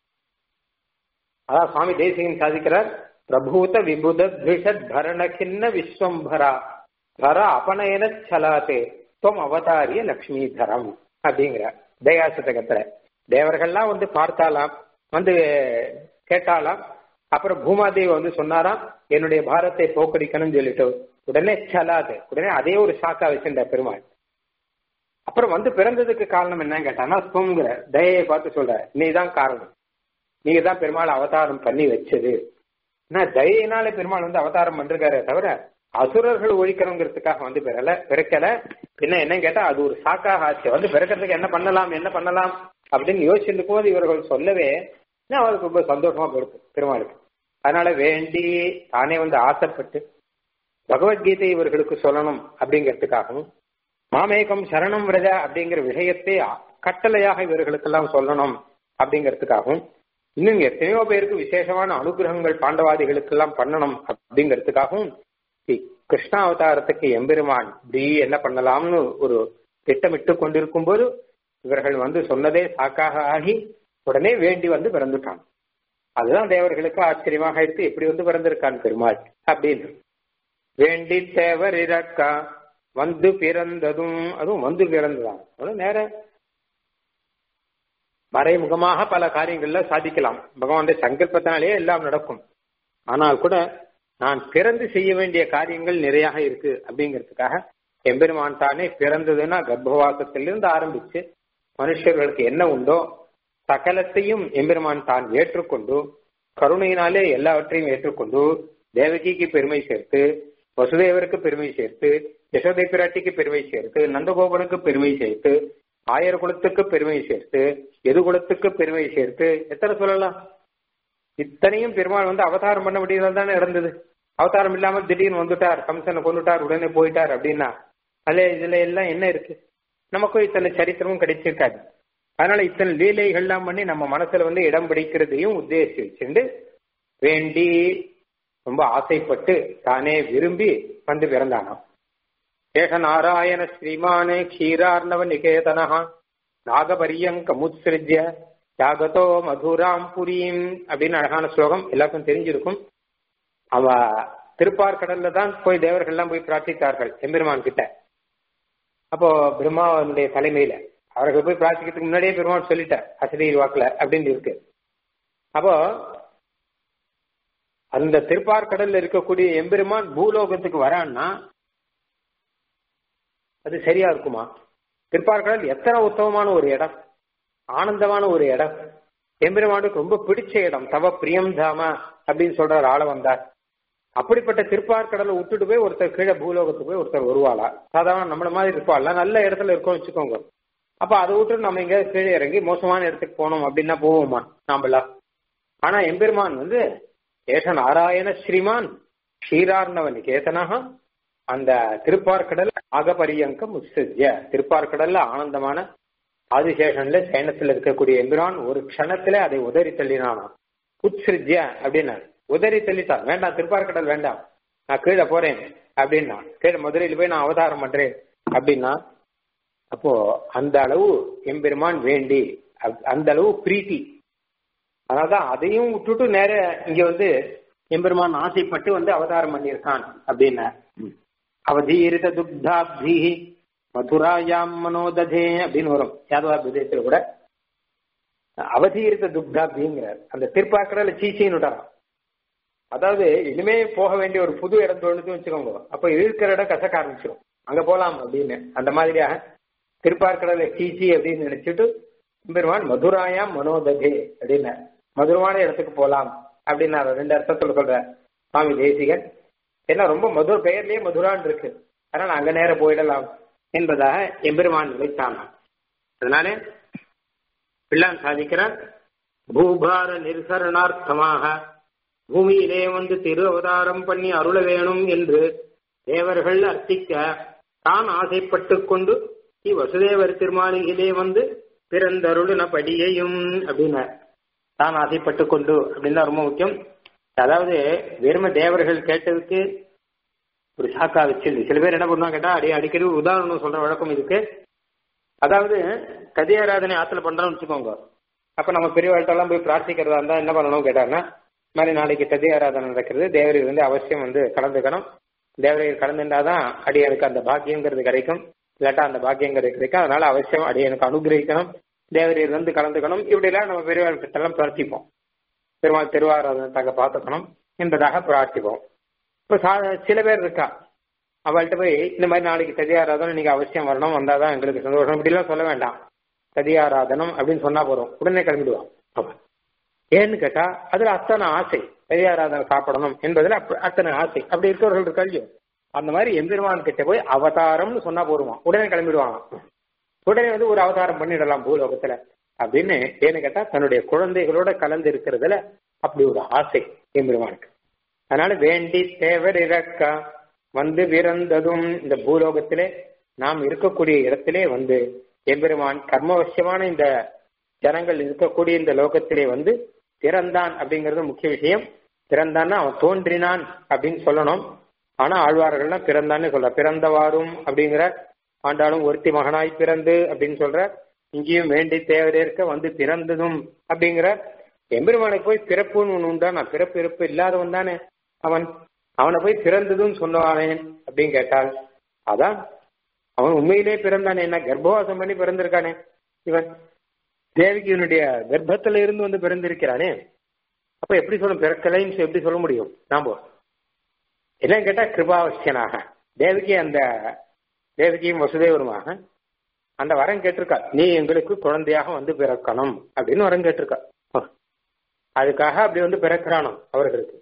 A: அதான் சுவாமி தேசிகன் சாதிக்கிறார் பிரபூத விபுத த்விஷத் பரணகின்ன விஸ்வம்பரா பர அபநயன சலாத்தே தொம் அவதாரிய லக்ஷ்மிதரம் அப்படிங்கிறார் தயாசதகத்துல தேவர்கள்லாம் வந்து பார்த்தாலாம் வந்து கேட்டாலாம் அப்புறம் பூமாதேவி வந்து சொன்னாராம் என்னுடைய பாரத்தை போக்கடிக்கணும்னு சொல்லிட்டு உடனே சலாது உடனே அதே ஒரு ஷாக்கா வச்சிருந்த பெருமாள் அப்புறம் வந்து பிறந்ததுக்கு காரணம் என்னன்னு கேட்டானா ஸ்வங்கிற தயையை பார்த்து சொல்ற நீ தான் காரணம் நீங்க தான் பெருமாள் அவதாரம் பண்ணி வச்சது ஏன்னா தயையினால பெருமாள் வந்து அவதாரம் பண்றாரே தவிர அசுரர்கள் ஒழிக்கணுங்கிறதுக்காக வந்து பிறல பிறக்கல பின்ன என்ன கேட்டா அது ஒரு சாக்காக ஆச்சு வந்து பிறக்கிறதுக்கு என்ன பண்ணலாம் என்ன பண்ணலாம் அப்படின்னு யோசிச்சிருக்கும் போது இவர்கள் சொல்லவே அவருக்கு ரொம்ப சந்தோஷமா போயிருக்கு பெருமாளுக்கு அதனால வேண்டி தானே வந்து ஆசைப்பட்டு பகவத்கீதை இவர்களுக்கு சொல்லணும் அப்படிங்கிறதுக்காகவும் மாமேகம் சரணம் விரஜ அப்படிங்கிற விஷயத்தை கட்டளையாக இவர்களுக்கெல்லாம் சொல்லணும் அப்படிங்கிறதுக்காகவும் இன்னும் எத்தனையோ பேருக்கு விசேஷமான அனுகிரகங்கள் பாண்டவாதிகளுக்கெல்லாம் பண்ணணும் அப்படிங்கிறதுக்காகவும் கிருஷ்ண அவதாரத்துக்கு எம்பெருமான் இப்படி என்ன பண்ணலாம்னு ஒரு திட்டமிட்டு கொண்டிருக்கும் போது இவர்கள் வந்து சொன்னதே சாக்காக ஆகி உடனே வேண்டி வந்து பிறந்துட்டான் அதுதான் தேவர்களுக்கு ஆச்சரியமாக எடுத்து எப்படி வந்து பிறந்திருக்கான் பெருமாள் அப்படின்னு வேண்டி தேவர் இறக்கா வந்து பிறந்ததும் அதுவும் வந்து பிறந்ததான் அதுவும் நேர மறைமுகமாக பல காரியங்கள்ல சாதிக்கலாம் பகவானுடைய சங்கல்பத்தினாலேயே எல்லாம் நடக்கும் ஆனால் கூட நான் பிறந்து செய்ய வேண்டிய காரியங்கள் நிறைய இருக்கு அப்படிங்கிறதுக்காக எம்பெருமான் தானே பிறந்ததுன்னா கர்ப்பவாசத்திலிருந்து ஆரம்பிச்சு மனுஷர்களுக்கு என்ன உண்டோ சகலத்தையும் எம்பெருமான் தான் ஏற்றுக்கொண்டு கருணையினாலே எல்லாவற்றையும் ஏற்றுக்கொண்டு தேவகிக்கு பெருமை சேர்த்து வசுதேவருக்கு பெருமை சேர்த்து யசோதை பிராட்டிக்கு பெருமை சேர்த்து நந்தகோபனுக்கு பெருமை சேர்த்து ஆயர் குலத்துக்கு பெருமை சேர்த்து எது குலத்துக்கு பெருமை சேர்த்து எத்தனை சொல்லலாம் இத்தனையும் பெருமாள் வந்து அவதாரம் பண்ண முடியாது தானே நடந்தது அவதாரம் இல்லாம திடீர்னு வந்துட்டார் கம்சனை கொண்டுட்டார் உடனே போயிட்டார் அப்படின்னா அதுல இதுல எல்லாம் என்ன இருக்கு நமக்கும் இத்தனை சரித்திரமும் கிடைச்சிருக்காது அதனால இத்தனை லீலைகள்லாம் பண்ணி நம்ம மனசுல வந்து இடம் பிடிக்கிறதையும் உத்தேசிச்சுண்டு வேண்டி ரொம்ப ஆசைப்பட்டு தானே விரும்பி வந்து பிறந்தானாம் ஏக நாராயண ஸ்ரீமானே க்ஷீரார்ணவ நிகேதனா நாகபரியங்க முத்ஸ்ருஜ்ய யாகதோ மதுராம் புரீம் அப்படின்னு அழகான ஸ்லோகம் எல்லாருக்கும் தெரிஞ்சிருக்கும் அவ திருப்பார்கடல்ல தான் போய் தேவர்கள்லாம் போய் பிரார்த்தித்தார்கள் எம்பெருமான் கிட்ட அப்போ பிரம்மாவனுடைய தலைமையில அவர்கள் போய் பிரார்த்திக்கிறதுக்கு முன்னாடியே பெருமாள் சொல்லிட்டார் அசரீர் வாக்குல அப்படின்னு இருக்கு அப்போ அந்த திருப்பார்கடல்ல இருக்கக்கூடிய எம்பெருமான் பூலோகத்துக்கு வரான்னா அது சரியா இருக்குமா திருப்பார்கடல் எத்தனை உத்தமமான ஒரு இடம் ஆனந்தமான ஒரு இடம் எம்பெருமானுக்கு ரொம்ப பிடிச்ச இடம் தவ பிரியம் தாம அப்படின்னு சொல்றாரு ஆள வந்தார் அப்படிப்பட்ட திருப்பார்கடலை விட்டுட்டு போய் ஒருத்தர் கீழே பூலோகத்துக்கு போய் ஒருத்தர் வருவாளா சாதாரண நம்மள மாதிரி இருப்பாள்ல நல்ல இடத்துல இருக்கோம் வச்சுக்கோங்க அப்ப அதை விட்டு நம்ம எங்க கீழே இறங்கி மோசமான இடத்துக்கு போனோம் அப்படின்னா போவோமா நாம்பளா ஆனா எம்பெருமான் வந்து ஏஷ நாராயண ஸ்ரீமான் க்ஷீரார்ணவ நிகேதனாக அந்த திருப்பார்கடல் ஆகபரியங்க முஸ்திய திருப்பார்கடல்ல ஆனந்தமான ஆதிசேஷன்ல சைனத்துல இருக்கக்கூடிய எம்பிரான் ஒரு க்ஷணத்துல அதை உதறி தள்ளினானா உத்ஸ்ருஜ்ய அப்படின்னா உதறி தள்ளிட்டான் வேண்டாம் திருப்பார்கடல் வேண்டாம் நான் கீழே போறேன் அப்படின்னா கீழே மதுரையில் போய் நான் அவதாரம் பண்றேன் அப்படின்னா அப்போ அந்த அளவு எம்பெருமான் வேண்டி அந்த அளவு பிரீத்தி அதனால்தான் அதையும் விட்டுட்டு நேர இங்க வந்து எம்பெருமான் ஆசைப்பட்டு வந்து அவதாரம் பண்ணியிருக்கான் அப்படின்னா அவதீரித துக்தாப்தி மதுராயாம் மனோததே அப்படின்னு வரும் யாதவாபிதயத்தில் கூட அவதீரித துக்தாப்திங்கிறார் அந்த திருப்பாக்கடல சீச்சின்னு விட்டாராம் அதாவது இனிமே போக வேண்டிய ஒரு புது இடம் தோணுதுன்னு வச்சுக்கோங்க அப்ப இருக்கிற இடம் கசக்க ஆரம்பிச்சிடும் அங்க போலாம் அப்படின்னு அந்த மாதிரியாக திருப்பார்கடல சீச்சி அப்படின்னு நினைச்சிட்டு பெருமான் மதுராயாம் மனோததே அப்படின்னு மதுரமான இடத்துக்கு போலாம் அப்படின்னு ரெண்டு அர்த்தத்துல சொல்ற சுவாமி தேசிகன் ஏன்னா ரொம்ப மதுர பெயர்லயே மதுரான் இருக்கு அதனால அங்க நேரம் போயிடலாம் என்பதாக எம்பெருமான் நினைத்தான் அதனால பிள்ளான் சாதிக்கிறார் பூபார நிர்சரணார்த்தமாக பூமியிலே வந்து திரு அவதாரம் பண்ணி அருள வேணும் என்று தேவர்கள் அர்த்திக்க தான் ஆசைப்பட்டு கொண்டு இ வசுதேவர் திருமாளிகளே வந்து பிறந்தருளின படியையும் அப்படின்னார் தான் ஆசைப்பட்டு கொண்டு அப்படின்னு தான் ரொம்ப முக்கியம் அதாவது வெறும தேவர்கள் கேட்டதுக்கு ஒரு சாக்கா வச்சிருந்து சில பேர் என்ன பண்ணுவாங்க கேட்டா அடி அடிக்கடி உதாரணம் சொல்ற வழக்கம் இதுக்கு அதாவது கதியாராதனை ஆத்துல பண்றோம்னு வச்சுக்கோங்க அப்ப நம்ம பெரியவாழ்கிட்டெல்லாம் போய் பிரார்த்திக்கிறதா இருந்தா என்ன பண்ணணும் கேட்டாங்கன்னா மாதிரி நாளைக்கு ததி ஆராதனை நடக்கிறது தேவர்கள் வந்து அவசியம் வந்து கலந்துக்கணும் தேவர்கள் கலந்துட்டாதான் அடியனுக்கு அந்த பாக்கியங்கிறது கிடைக்கும் இல்லாட்டா அந்த பாக்கியங்கிறது கிடைக்கும் அதனால அவசியம் அடியனுக்கு அனுகிரகிக்கணும் தேவரீர் வந்து கலந்துக்கணும் இப்படிலாம் நம்ம பெரியவாள் கிட்டலாம் பிரார்த்திப்போம் பெருமாள் திருவாராதனத்தாக பார்த்துக்கணும் என்பதாக பிரார்த்திப்போம் இப்போ சா சில பேர் இருக்கா அவள்கிட்ட போய் இந்த மாதிரி நாளைக்கு ததியாராதனம் நீங்க அவசியம் வரணும் வந்தாதான் எங்களுக்கு சந்தோஷம் இப்படிலாம் சொல்ல வேண்டாம் ததியாராதனம் அப்படின்னு சொன்னா போதும் உடனே கிளம்பிடுவான் அவன் ஏன்னு கேட்டா அதுல அத்தனை ஆசை ததியாராதனை சாப்பிடணும் என்பதுல அத்தனை ஆசை அப்படி இருக்கிறவர்கள் இருக்கா இல்லையோ அந்த மாதிரி எம்பெருமான் கிட்ட போய் அவதாரம்னு சொன்னா போருமா உடனே கிளம்பிடுவாங்க உடனே வந்து ஒரு அவதாரம் பண்ணிடலாம் பூலோகத்துல அப்படின்னு ஏன்னு கேட்டா தன்னுடைய குழந்தைகளோட கலந்து இருக்கிறதுல அப்படி ஒரு ஆசை எம்பெருமானுக்கு அதனால வேண்டி தேவர் இறக்க வந்து பிறந்ததும் இந்த பூலோகத்திலே நாம் இருக்கக்கூடிய இடத்திலே வந்து எம்பெருமான் கர்மவசியமான இந்த ஜனங்கள் இருக்கக்கூடிய இந்த லோகத்திலே வந்து பிறந்தான் அப்படிங்கிறது முக்கிய விஷயம் பிறந்தான்னா அவன் தோன்றினான் அப்படின்னு சொல்லணும் ஆனா ஆழ்வார்கள்லாம் பிறந்தான்னு சொல்ற பிறந்தவாறும் அப்படிங்கிற ஆண்டாலும் ஒருத்தி மகனாய் பிறந்து அப்படின்னு சொல்ற இங்கேயும் வேண்டி தேவரேற்க வந்து பிறந்ததும் அப்படிங்கிற எம்பெருமானுக்கு போய் பிறப்புன்னு ஒண்ணு உண்டா நான் பிறப்பு இறப்பு இல்லாதவன் தானே அவன் அவனை போய் பிறந்ததும் சொன்னவானேன் அப்படின்னு கேட்டால் அதான் அவன் உண்மையிலே பிறந்தானே என்ன கர்ப்பவாசம் பண்ணி பிறந்திருக்கானே இவன் தேவிகியனுடைய கர்ப்பத்துல இருந்து வந்து பிறந்திருக்கிறானே அப்ப எப்படி சொல்ல பிறக்கலைன்னு எப்படி சொல்ல முடியும் நாம என்னன்னு கேட்டா கிருபாவசியனாக தேவகி அந்த தேவகியும் வசுதேவருமாக அந்த வரம் கேட்டிருக்கா நீ எங்களுக்கு குழந்தையாக வந்து பிறக்கணும் அப்படின்னு வரம் கேட்டிருக்கா அதுக்காக அப்படி வந்து பிறக்கிறானோ அவர்களுக்கு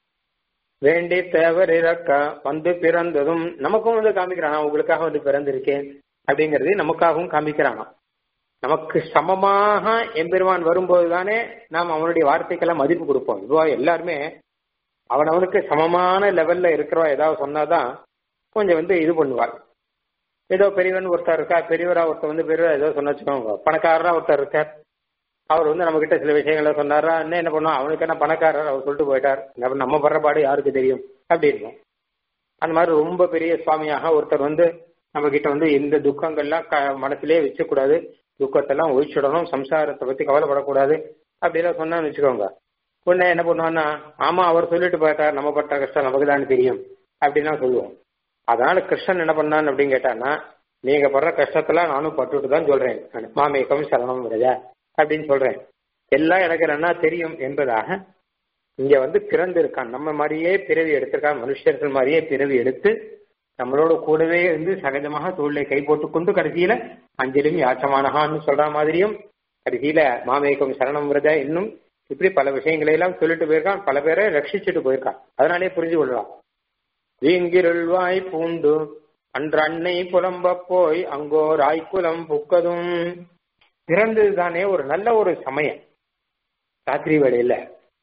A: வேண்டி தேவர் இறக்க வந்து பிறந்ததும் நமக்கும் வந்து காமிக்கிறானா உங்களுக்காக வந்து பிறந்திருக்கேன் அப்படிங்கறதை நமக்காகவும் காமிக்கிறானா நமக்கு சமமாக எம்பெருமான் வரும்போது தானே நாம் அவனுடைய வார்த்தைக்கெல்லாம் மதிப்பு கொடுப்போம் இதுவா எல்லாருமே அவன் அவனுக்கு சமமான லெவல்ல இருக்கிறவா ஏதாவது சொன்னாதான் கொஞ்சம் வந்து இது பண்ணுவார் ஏதோ பெரியவன் ஒருத்தர் இருக்கா பெரியவரா ஒருத்தர் வந்து பெரியவரா ஏதோ சொன்ன வச்சுக்கோங்க பணக்காரரா ஒருத்தர் இருக்கார் அவர் வந்து நம்ம கிட்ட சில விஷயங்களை சொன்னாரா என்ன என்ன பண்ணுவோம் அவனுக்கு என்ன பணக்காரர் அவர் சொல்லிட்டு போயிட்டார் நம்ம படுற பாடு யாருக்கு தெரியும் அப்படின்னு அந்த மாதிரி ரொம்ப பெரிய சுவாமியாக ஒருத்தர் வந்து நம்ம கிட்ட வந்து எந்த துக்கங்கள்லாம் மனசுலயே வச்சக்கூடாது துக்கத்தெல்லாம் ஒழிச்சிடணும் சம்சாரத்தை பத்தி கவலைப்படக்கூடாது அப்படிலாம் சொன்னான்னு வச்சுக்கோங்க உடனே என்ன பண்ணுவான்னா ஆமா அவர் சொல்லிட்டு போயிட்டார் நம்ம பட்ட கஷ்டம் நமக்கு தான் தெரியும் அப்படின்லாம் சொல்லுவோம் அதனால கிருஷ்ணன் என்ன பண்ணான் அப்படின்னு கேட்டான்னா நீங்க படுற கஷ்டத்தெல்லாம் நானும் பட்டுட்டு தான் சொல்றேன் மாமேக்கம் சரணம் விரஜா அப்படின்னு சொல்றேன் எல்லாம் எனக்கு என்ன தெரியும் என்பதாக இங்க வந்து பிறந்திருக்கான் நம்ம மாதிரியே பிறவி எடுத்திருக்கான் மனுஷர்கள் மாதிரியே பிறவி எடுத்து நம்மளோட கூடவே இருந்து சகஜமாக தோல்லை கை போட்டுக்கொண்டு கடைசியில அஞ்சலியும் யாச்சமானகான்னு சொல்ற மாதிரியும் கடைசியில மாமேக்கம் சரணம் விரத இன்னும் இப்படி பல விஷயங்களை எல்லாம் சொல்லிட்டு போயிருக்கான் பல பேரை ரட்சிச்சுட்டு போயிருக்கான் அதனாலே புரிஞ்சு கொள்ளலாம் வீங்கிருள்வாய் பூண்டு அன்று அன்னை புலம்ப போய் அங்கோ ராய்க்குலம் புக்கதும் பிறந்தது தானே ஒரு நல்ல ஒரு சமயம் ராத்திரி வேளையில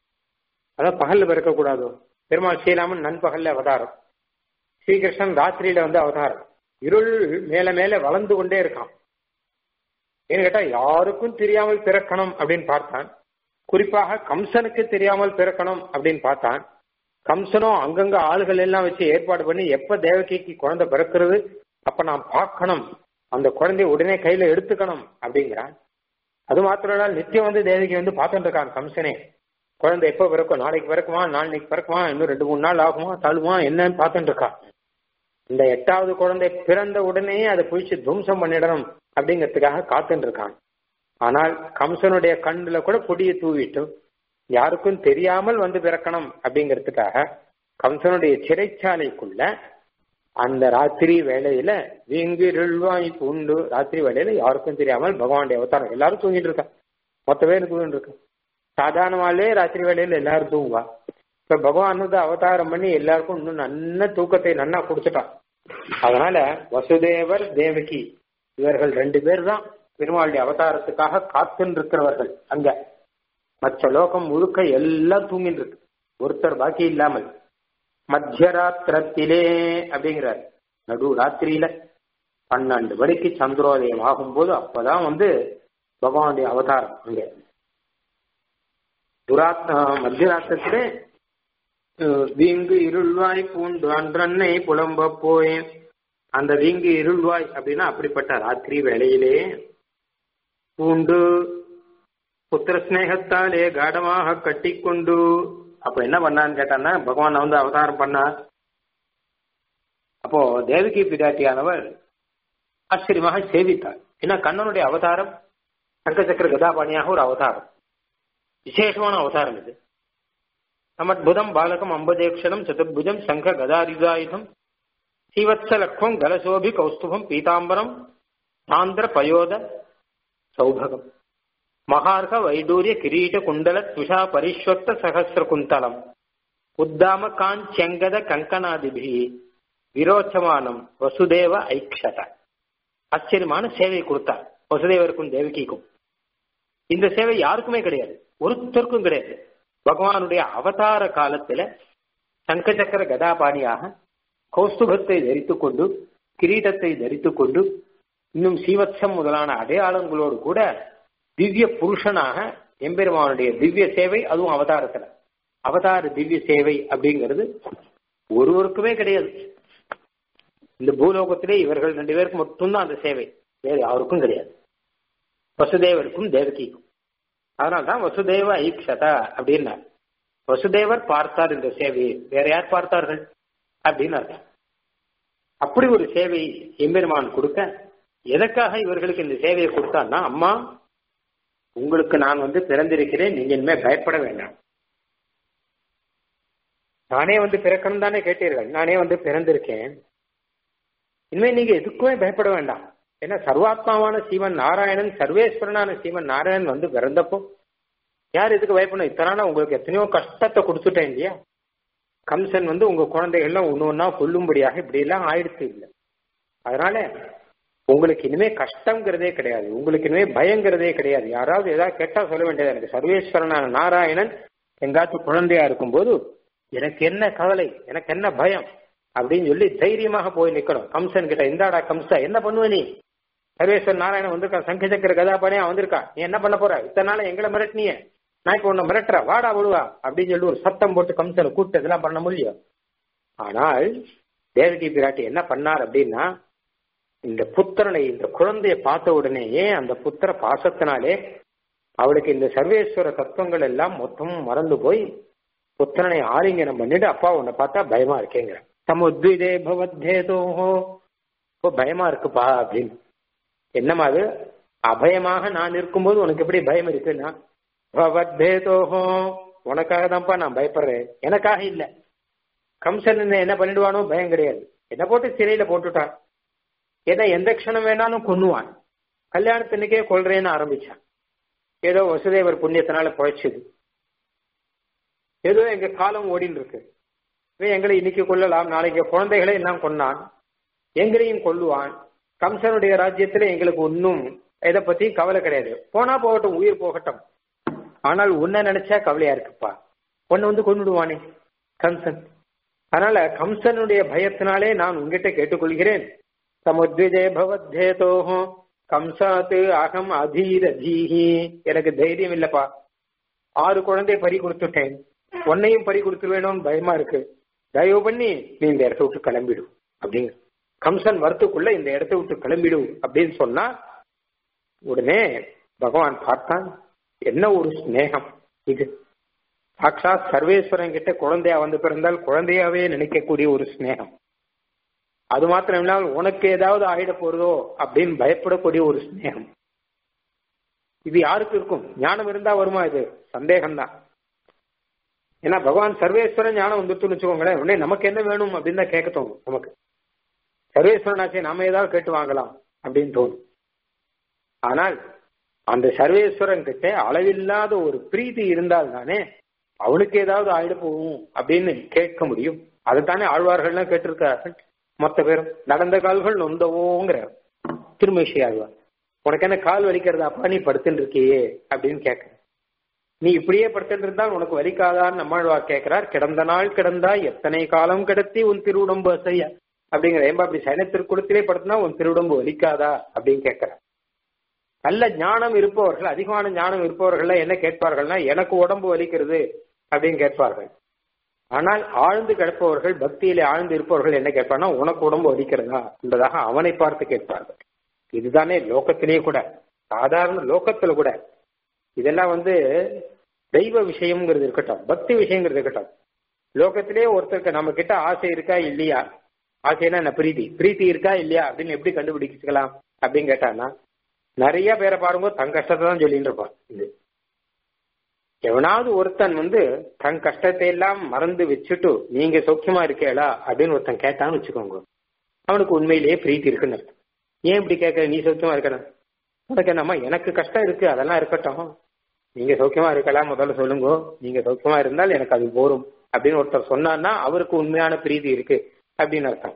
A: அதான் பகல்ல பிறக்கக்கூடாதோ பெருமாள் ஸ்ரீராமன் நண்பகல்ல அவதாரம் ஸ்ரீகிருஷ்ணன் ராத்திரியில வந்து அவதாரம் இருள் மேல மேல வளர்ந்து கொண்டே இருக்கான் ஏன்னு கேட்டா யாருக்கும் தெரியாமல் பிறக்கணும் அப்படின்னு பார்த்தான் குறிப்பாக கம்சனுக்கு தெரியாமல் பிறக்கணும் அப்படின்னு பார்த்தான் கம்சனும் அங்கங்க ஆளுகள் எல்லாம் வச்சு ஏற்பாடு பண்ணி எப்ப தேவகிக்கு குழந்தை பிறக்கிறது அப்ப நான் பார்க்கணும் அந்த குழந்தைய உடனே கையில எடுத்துக்கணும் அப்படிங்கிறான் அது மாத்திரம் இல்ல நித்தியம் வந்து தேவகி வந்து பார்த்துட்டு இருக்கான் கம்சனே குழந்தை எப்போ பிறக்கும் நாளைக்கு பிறக்குமா நாளைக்கு பிறக்குமா இன்னும் ரெண்டு மூணு நாள் ஆகுமா தழுமா என்னன்னு பார்த்துட்டு இருக்கான் இந்த எட்டாவது குழந்தை பிறந்த உடனே அதை குளிச்சு துவம்சம் பண்ணிடணும் அப்படிங்கிறதுக்காக காத்துட்டு இருக்கான் ஆனால் கம்சனுடைய கண்ணுல கூட பொடியை தூவிட்டு யாருக்கும் தெரியாமல் வந்து பிறக்கணும் அப்படிங்கிறதுக்காக கம்சனுடைய சிறைச்சாலைக்குள்ள அந்த ராத்திரி வேலையில வீங்கிருள்வாய் பூண்டு ராத்திரி வேலையில யாருக்கும் தெரியாமல் பகவானுடைய அவதாரம் எல்லாரும் தூங்கிட்டு இருக்கா மொத்த பேர் தூங்கிட்டு இருக்கா சாதாரணமாலே ராத்திரி வேலையில எல்லாரும் தூங்குவா இப்ப பகவான் வந்து அவதாரம் பண்ணி எல்லாருக்கும் இன்னும் நல்ல தூக்கத்தை நன்னா கொடுத்துட்டான் அதனால வசுதேவர் தேவகி இவர்கள் ரெண்டு பேர் தான் பெருமாளுடைய அவதாரத்துக்காக காத்துன்னு இருக்கிறவர்கள் அங்க மற்ற லோகம் முழுக்க எல்லாம் தூங்கிட்டு இருக்கு ஒருத்தர் பாக்கி இல்லாமல் மத்தியராத்திரத்திலே அப்படிங்கிறார் நடு ராத்திரியில பன்னெண்டு மணிக்கு சந்திரோதயம் ஆகும்போது அப்பதான் வந்து பகவானுடைய அவதாரம் அங்க துராத் மத்தியராத்திரத்திலே வீங்கு இருள்வாய் பூண்டு அன்றன்னை புலம்ப போய் அந்த வீங்கு இருள்வாய் அப்படின்னா அப்படிப்பட்ட ராத்திரி வேளையிலே பூண்டு புத்திர ஸ்நேகத்தாலே காடமாக கட்டிக்கொண்டு அப்ப என்ன பண்ணான்னு கேட்டான்னா பகவான் வந்து அவதாரம் பண்ணா அப்போ தேவகி பிராட்டியானவர் ஆச்சரியமாக சேவித்தார் ஏன்னா கண்ணனுடைய அவதாரம் சங்கச்சக்கர கதாபாணியாக ஒரு அவதாரம் விசேஷமான அவதாரம் இது சமத்புதம் பாலகம் அம்பதேக்ஷணம் சதுர்புஜம் சங்க கதாரிதாயுதம் சீவத்சலக்வம் கலசோபி கௌஸ்துபம் பீதாம்பரம் சாந்திர பயோத சௌபகம் மகார்க வைடூரிய கிரீட குண்டல துஷா பரிஸ்வக்த சகசிர குந்தலம் உத்தாம காஞ்சங்கத கங்கனாதிபி விரோச்சமானம் வசுதேவ ஐக்ஷத ஆச்சரியமான சேவை கொடுத்தார் வசுதேவருக்கும் தேவகிக்கும் இந்த சேவை யாருக்குமே கிடையாது ஒருத்தருக்கும் கிடையாது பகவானுடைய அவதார காலத்துல சங்கச்சக்கர கதாபாணியாக கௌஸ்துபத்தை தரித்துக் கொண்டு கிரீடத்தை தரித்துக் கொண்டு இன்னும் சீவத்சம் முதலான அடையாளங்களோடு கூட திவ்ய புருஷனாக எம்பெருமானுடைய திவ்ய சேவை அதுவும் அவதாரத்துல அவதார திவ்ய சேவை அப்படிங்கிறது ஒருவருக்குமே கிடையாது இந்த பூலோகத்திலே இவர்கள் ரெண்டு பேருக்கு மட்டும்தான் அந்த சேவை வேறு யாருக்கும் கிடையாது வசுதேவருக்கும் தேவகிக்கும் அதனால்தான் வசுதேவ ஐக்ஷதா அப்படின்னார் வசுதேவர் பார்த்தார் இந்த சேவையை வேற யார் பார்த்தார்கள் அப்படின்னு அர்த்தம் அப்படி ஒரு சேவை எம்பெருமான் கொடுக்க எதற்காக இவர்களுக்கு இந்த சேவையை கொடுத்தான்னா அம்மா உங்களுக்கு நான் வந்து பிறந்திருக்கிறேன் நீங்க இனிமே பயப்பட வேண்டாம் நானே வந்து பிறக்கணும் தானே கேட்டீர்கள் நானே வந்து பிறந்திருக்கேன் இனிமே நீங்க எதுக்குமே பயப்பட வேண்டாம் ஏன்னா சர்வாத்மாவான சீவன் நாராயணன் சர்வேஸ்வரனான சீவன் நாராயணன் வந்து பிறந்தப்போ யார் இதுக்கு பயப்படணும் இத்தனால உங்களுக்கு எத்தனையோ கஷ்டத்தை கொடுத்துட்டேன் இல்லையா கம்சன் வந்து உங்க குழந்தைகள்லாம் ஒன்று ஒன்றா கொல்லும்படியாக இப்படி எல்லாம் ஆயிடுச்சு இல்லை அதனால உங்களுக்கு இனிமே கஷ்டங்கிறதே கிடையாது உங்களுக்கு இனிமே பயங்கிறதே கிடையாது யாராவது ஏதாவது கேட்டா சொல்ல வேண்டியது எனக்கு சர்வேஸ்வரனான நாராயணன் எங்காச்சும் குழந்தையா இருக்கும்போது எனக்கு என்ன கவலை எனக்கு என்ன பயம் அப்படின்னு சொல்லி தைரியமாக போய் நிக்கணும் கம்சன் கிட்ட இந்தாடா கம்சா என்ன பண்ணுவ நீ சர்வேஸ்வரன் நாராயணன் வந்திருக்கான் சங்கச்சக்கர கதாபாணியா வந்திருக்கான் நீ என்ன பண்ண போற இத்தனை நாள எங்களை மிரட்டினிய நான் இப்ப உன்னை மிரட்டுற வாடா விடுவா அப்படின்னு சொல்லி ஒரு சத்தம் போட்டு கம்சனை கூப்பிட்டு இதெல்லாம் பண்ண முடியும் ஆனால் தேவகி பிராட்டி என்ன பண்ணார் அப்படின்னா இந்த புத்திரனை இந்த குழந்தைய பார்த்த உடனேயே அந்த புத்திர பாசத்தினாலே அவளுக்கு இந்த சர்வேஸ்வர தத்துவங்கள் எல்லாம் மொத்தமும் மறந்து போய் புத்திரனை ஆலிங்கனம் பண்ணிட்டு அப்பா உன்னை பார்த்தா பயமா இருக்கேங்க சமுத்விதே பவத்தேதோஹோ இப்போ பயமா இருக்குப்பா அப்படின்னு என்னமா அது அபயமாக நான் இருக்கும்போது உனக்கு எப்படி பயம் இருக்குன்னா பவத்தேதோஹோ உனக்காக தான்ப்பா நான் பயப்படுறேன் எனக்காக இல்ல கம்சன் என்ன பண்ணிடுவானோ பயம் கிடையாது என்ன போட்டு சிறையில போட்டுட்டான் ஏதோ எந்த க்ஷணம் வேணாலும் கொன்னுவான் கல்யாணத்தினுக்கே கொள்றேன்னு ஆரம்பிச்சான் ஏதோ வசுதேவர் புண்ணியத்தினால குழைச்சது ஏதோ எங்க காலம் ஓடின்னு இருக்கு இவன் எங்களை இன்னைக்கு கொல்லலாம் நாளைக்கு குழந்தைகளை எல்லாம் கொன்னான் எங்களையும் கொல்லுவான் கம்சனுடைய ராஜ்யத்துல எங்களுக்கு ஒன்னும் எதை பத்தியும் கவலை கிடையாது போனா போகட்டும் உயிர் போகட்டும் ஆனால் உன்னை நினைச்சா கவலையா இருக்குப்பா உன்னை வந்து கொண்டுடுவானே கம்சன் அதனால கம்சனுடைய பயத்தினாலே நான் உங்ககிட்ட கேட்டுக்கொள்கிறேன் சமுத்விஜய பவத்தேதோஹோ கம்சாத்து அகம் அதீர ஜீஹி எனக்கு தைரியம் இல்லப்பா ஆறு குழந்தை பறி கொடுத்துட்டேன் உன்னையும் பறி கொடுத்துருவேணும்னு பயமா இருக்கு தயவு பண்ணி நீ இந்த இடத்த விட்டு கிளம்பிடு அப்படிங்க கம்சன் வரத்துக்குள்ள இந்த இடத்த விட்டு கிளம்பிடு அப்படின்னு சொன்னா உடனே பகவான் பார்த்தான் என்ன ஒரு ஸ்நேகம் இது சாட்சாத் சர்வேஸ்வரன் கிட்ட குழந்தையா வந்து பிறந்தால் குழந்தையாவே நினைக்கக்கூடிய ஒரு ஸ்நேகம் அது மாத்திரம் இல்லாமல் உனக்கு ஏதாவது ஆயிட போறதோ அப்படின்னு பயப்படக்கூடிய ஒரு ஸ்நேகம் இது யாருக்கு இருக்கும் ஞானம் இருந்தா வருமா இது சந்தேகம்தான் ஏன்னா பகவான் சர்வேஸ்வரன் ஞானம் வந்துட்டுன்னு வச்சுக்கோங்களேன் உடனே நமக்கு என்ன வேணும் அப்படின்னு தான் கேட்க தோணும் நமக்கு சர்வேஸ்வரனாச்சே நாம ஏதாவது கேட்டு வாங்கலாம் அப்படின்னு தோணும் ஆனால் அந்த சர்வேஸ்வரன் கிட்ட அளவில்லாத ஒரு பிரீதி இருந்தால் தானே அவனுக்கு ஏதாவது ஆயிட போகும் அப்படின்னு கேட்க முடியும் அதைத்தானே ஆழ்வார்கள்லாம் கேட்டிருக்கார்கள் மொத்த பேரும் நடந்த கால்கள் நொந்தவோங்கிற திருமேஷி ஆழ்வார் உனக்கு என்ன கால் வலிக்கிறதாப்பா நீ படுத்துட்டு இருக்கியே அப்படின்னு கேட்க நீ இப்படியே படுத்துட்டு இருந்தால் உனக்கு வலிக்காதான்னு நம்மாழ்வார் கேட்கிறார் கிடந்த நாள் கிடந்தா எத்தனை காலம் கிடத்தி உன் திருவுடம்பு அசைய அப்படிங்கிற ஏன்பா அப்படி சைன திருக்குளத்திலே படுத்தினா உன் திருவுடம்பு வலிக்காதா அப்படின்னு கேட்கிறார் நல்ல ஞானம் இருப்பவர்கள் அதிகமான ஞானம் இருப்பவர்கள் என்ன கேட்பார்கள்னா எனக்கு உடம்பு வலிக்கிறது அப்படின்னு கேட்பார்கள் ஆனால் ஆழ்ந்து கிடப்பவர்கள் பக்தியிலே ஆழ்ந்து இருப்பவர்கள் என்ன கேட்பார்னா உனக்கு உடம்பு வலிக்கிறதா என்பதாக அவனை பார்த்து கேட்பார்கள் இதுதானே லோகத்திலேயே கூட சாதாரண லோகத்துல கூட இதெல்லாம் வந்து தெய்வ விஷயம்ங்கிறது இருக்கட்டும் பக்தி விஷயங்கிறது இருக்கட்டும் லோகத்திலே ஒருத்தருக்கு நம்ம கிட்ட ஆசை இருக்கா இல்லையா ஆசைனா என்ன பிரீத்தி பிரீத்தி இருக்கா இல்லையா அப்படின்னு எப்படி கண்டுபிடிக்கலாம் அப்படின்னு கேட்டானா நிறைய பேரை பாருங்க தன் கஷ்டத்தை தான் சொல்லிட்டு இருப்பான் இது எவனாவது ஒருத்தன் வந்து தன் கஷ்டத்தை எல்லாம் மறந்து வச்சுட்டு நீங்க சௌக்கியமா இருக்கேளா அப்படின்னு ஒருத்தன் கேட்டான்னு வச்சுக்கோங்க அவனுக்கு உண்மையிலேயே பிரீத்தி இருக்குன்னு அர்த்தம் ஏன் இப்படி கேட்க நீ சௌக்கியமா இருக்கணும் உனக்கு என்னம்மா எனக்கு கஷ்டம் இருக்கு அதெல்லாம் இருக்கட்டும் நீங்க சௌக்கியமா இருக்கலாம் முதல்ல சொல்லுங்க நீங்க சௌக்கியமா இருந்தால் எனக்கு அது போரும் அப்படின்னு ஒருத்தர் சொன்னான்னா அவருக்கு உண்மையான பிரீதி இருக்கு அப்படின்னு அர்த்தம்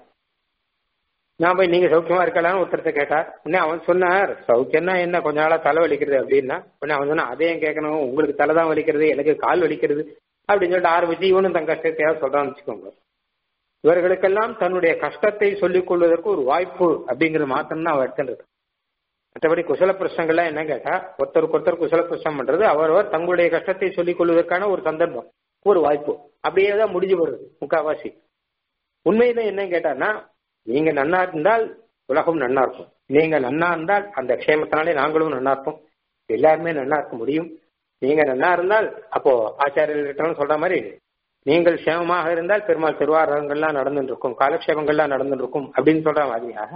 A: நான் போய் நீங்க சௌக்கியமா இருக்கலாம்னு ஒருத்தர்த்த கேட்டார் உடனே அவன் சொன்னார் சௌக்கியம்னா என்ன கொஞ்ச நாளா தலை வலிக்கிறது அப்படின்னா உடனே அவன் சொன்னா அதே கேட்கணும் உங்களுக்கு தலை தான் வலிக்கிறது எனக்கு கால் வலிக்கிறது அப்படின்னு சொல்லிட்டு ஆரம்பிச்சு இவனும் தன் கஷ்டத்தையாக சொல்றான்னு வச்சுக்கோங்க இவர்களுக்கெல்லாம் தன்னுடைய கஷ்டத்தை சொல்லிக் கொள்வதற்கு ஒரு வாய்ப்பு அப்படிங்கிற மாத்திரம் தான் அவன் எடுத்துட்டு மற்றபடி குசல பிரச்சனைகள்லாம் என்ன கேட்டா ஒருத்தருக்கு ஒருத்தர் குசல பிரச்சனை பண்றது அவரவர் தங்களுடைய கஷ்டத்தை சொல்லிக் கொள்வதற்கான ஒரு சந்தர்ப்பம் ஒரு வாய்ப்பு அப்படியே தான் முடிஞ்சு போடுறது முக்காவாசி உண்மையில என்ன கேட்டான்னா நீங்க நன்னா இருந்தால் உலகம் நன்னா இருக்கும் நீங்க நன்னா இருந்தால் அந்த க்ஷேமத்தினாலே நாங்களும் நன்னா இருப்போம் எல்லாருமே நன்னா இருக்க முடியும் நீங்க நன்னா இருந்தால் அப்போ ஆச்சாரியர்கிட்ட சொல்ற மாதிரி நீங்கள் க்ஷேமமாக இருந்தால் பெருமாள் திருவாரங்கள்லாம் நடந்துட்டு இருக்கும் காலக்ஷேபங்கள்லாம் நடந்துட்டு இருக்கும் அப்படின்னு சொல்ற மாதிரியாக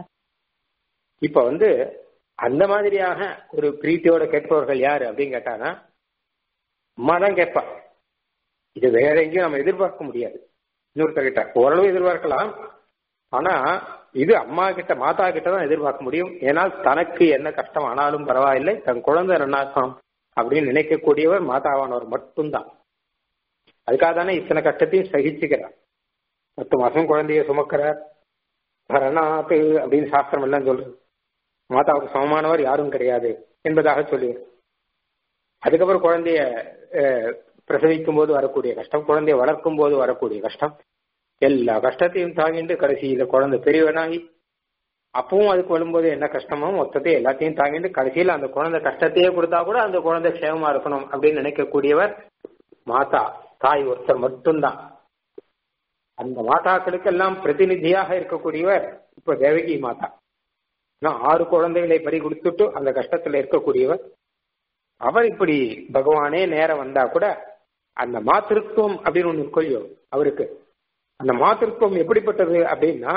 A: இப்ப வந்து அந்த மாதிரியாக ஒரு பிரீத்தியோட கேட்பவர்கள் யாரு அப்படின்னு கேட்டானா அம்மா தான் கேட்பா இது வேற எங்கேயும் நம்ம எதிர்பார்க்க முடியாது இன்னொருத்தர்கிட்ட ஓரளவு எதிர்பார்க்கலாம் ஆனா இது அம்மா கிட்ட மாதா கிட்ட தான் எதிர்பார்க்க முடியும் ஏன்னால் தனக்கு என்ன கஷ்டம் ஆனாலும் பரவாயில்லை தன் குழந்தை நன்னாக்கம் அப்படின்னு நினைக்கக்கூடியவர் மாதாவானவர் மட்டும்தான் அதுக்காக தானே இத்தனை கஷ்டத்தையும் சகிச்சுக்கிறார் பத்து மாசம் குழந்தைய சுமக்கிறார் பரணாத்து அப்படின்னு சாஸ்திரம் எல்லாம் சொல்றது மாதாவுக்கு சமமானவர் யாரும் கிடையாது என்பதாக சொல்லி அதுக்கப்புறம் குழந்தைய பிரசவிக்கும் போது வரக்கூடிய கஷ்டம் குழந்தைய வளர்க்கும் போது வரக்கூடிய கஷ்டம் எல்லா கஷ்டத்தையும் தாங்கிட்டு கடைசியில குழந்தை பெரியவனாகி அப்பவும் அதுக்கு வரும்போது என்ன கஷ்டமோ மொத்தத்தையும் எல்லாத்தையும் தாங்கிட்டு கடைசியில அந்த குழந்தை கஷ்டத்தையே கொடுத்தா கூட அந்த குழந்தை க்ஷேமமா இருக்கணும் அப்படின்னு நினைக்கக்கூடியவர் மாதா தாய் ஒருத்தர் மட்டும்தான் அந்த மாதாக்களுக்கெல்லாம் பிரதிநிதியாக இருக்கக்கூடியவர் இப்ப தேவகி மாதா ஆறு குழந்தைகளை பறி கொடுத்துட்டு அந்த கஷ்டத்துல இருக்கக்கூடியவர் அவர் இப்படி பகவானே நேரம் வந்தா கூட அந்த மாத்திருத்துவம் அப்படின்னு ஒண்ணு கொள்ளியோ அவருக்கு அந்த மாத்திருத்துவம் எப்படிப்பட்டது அப்படின்னா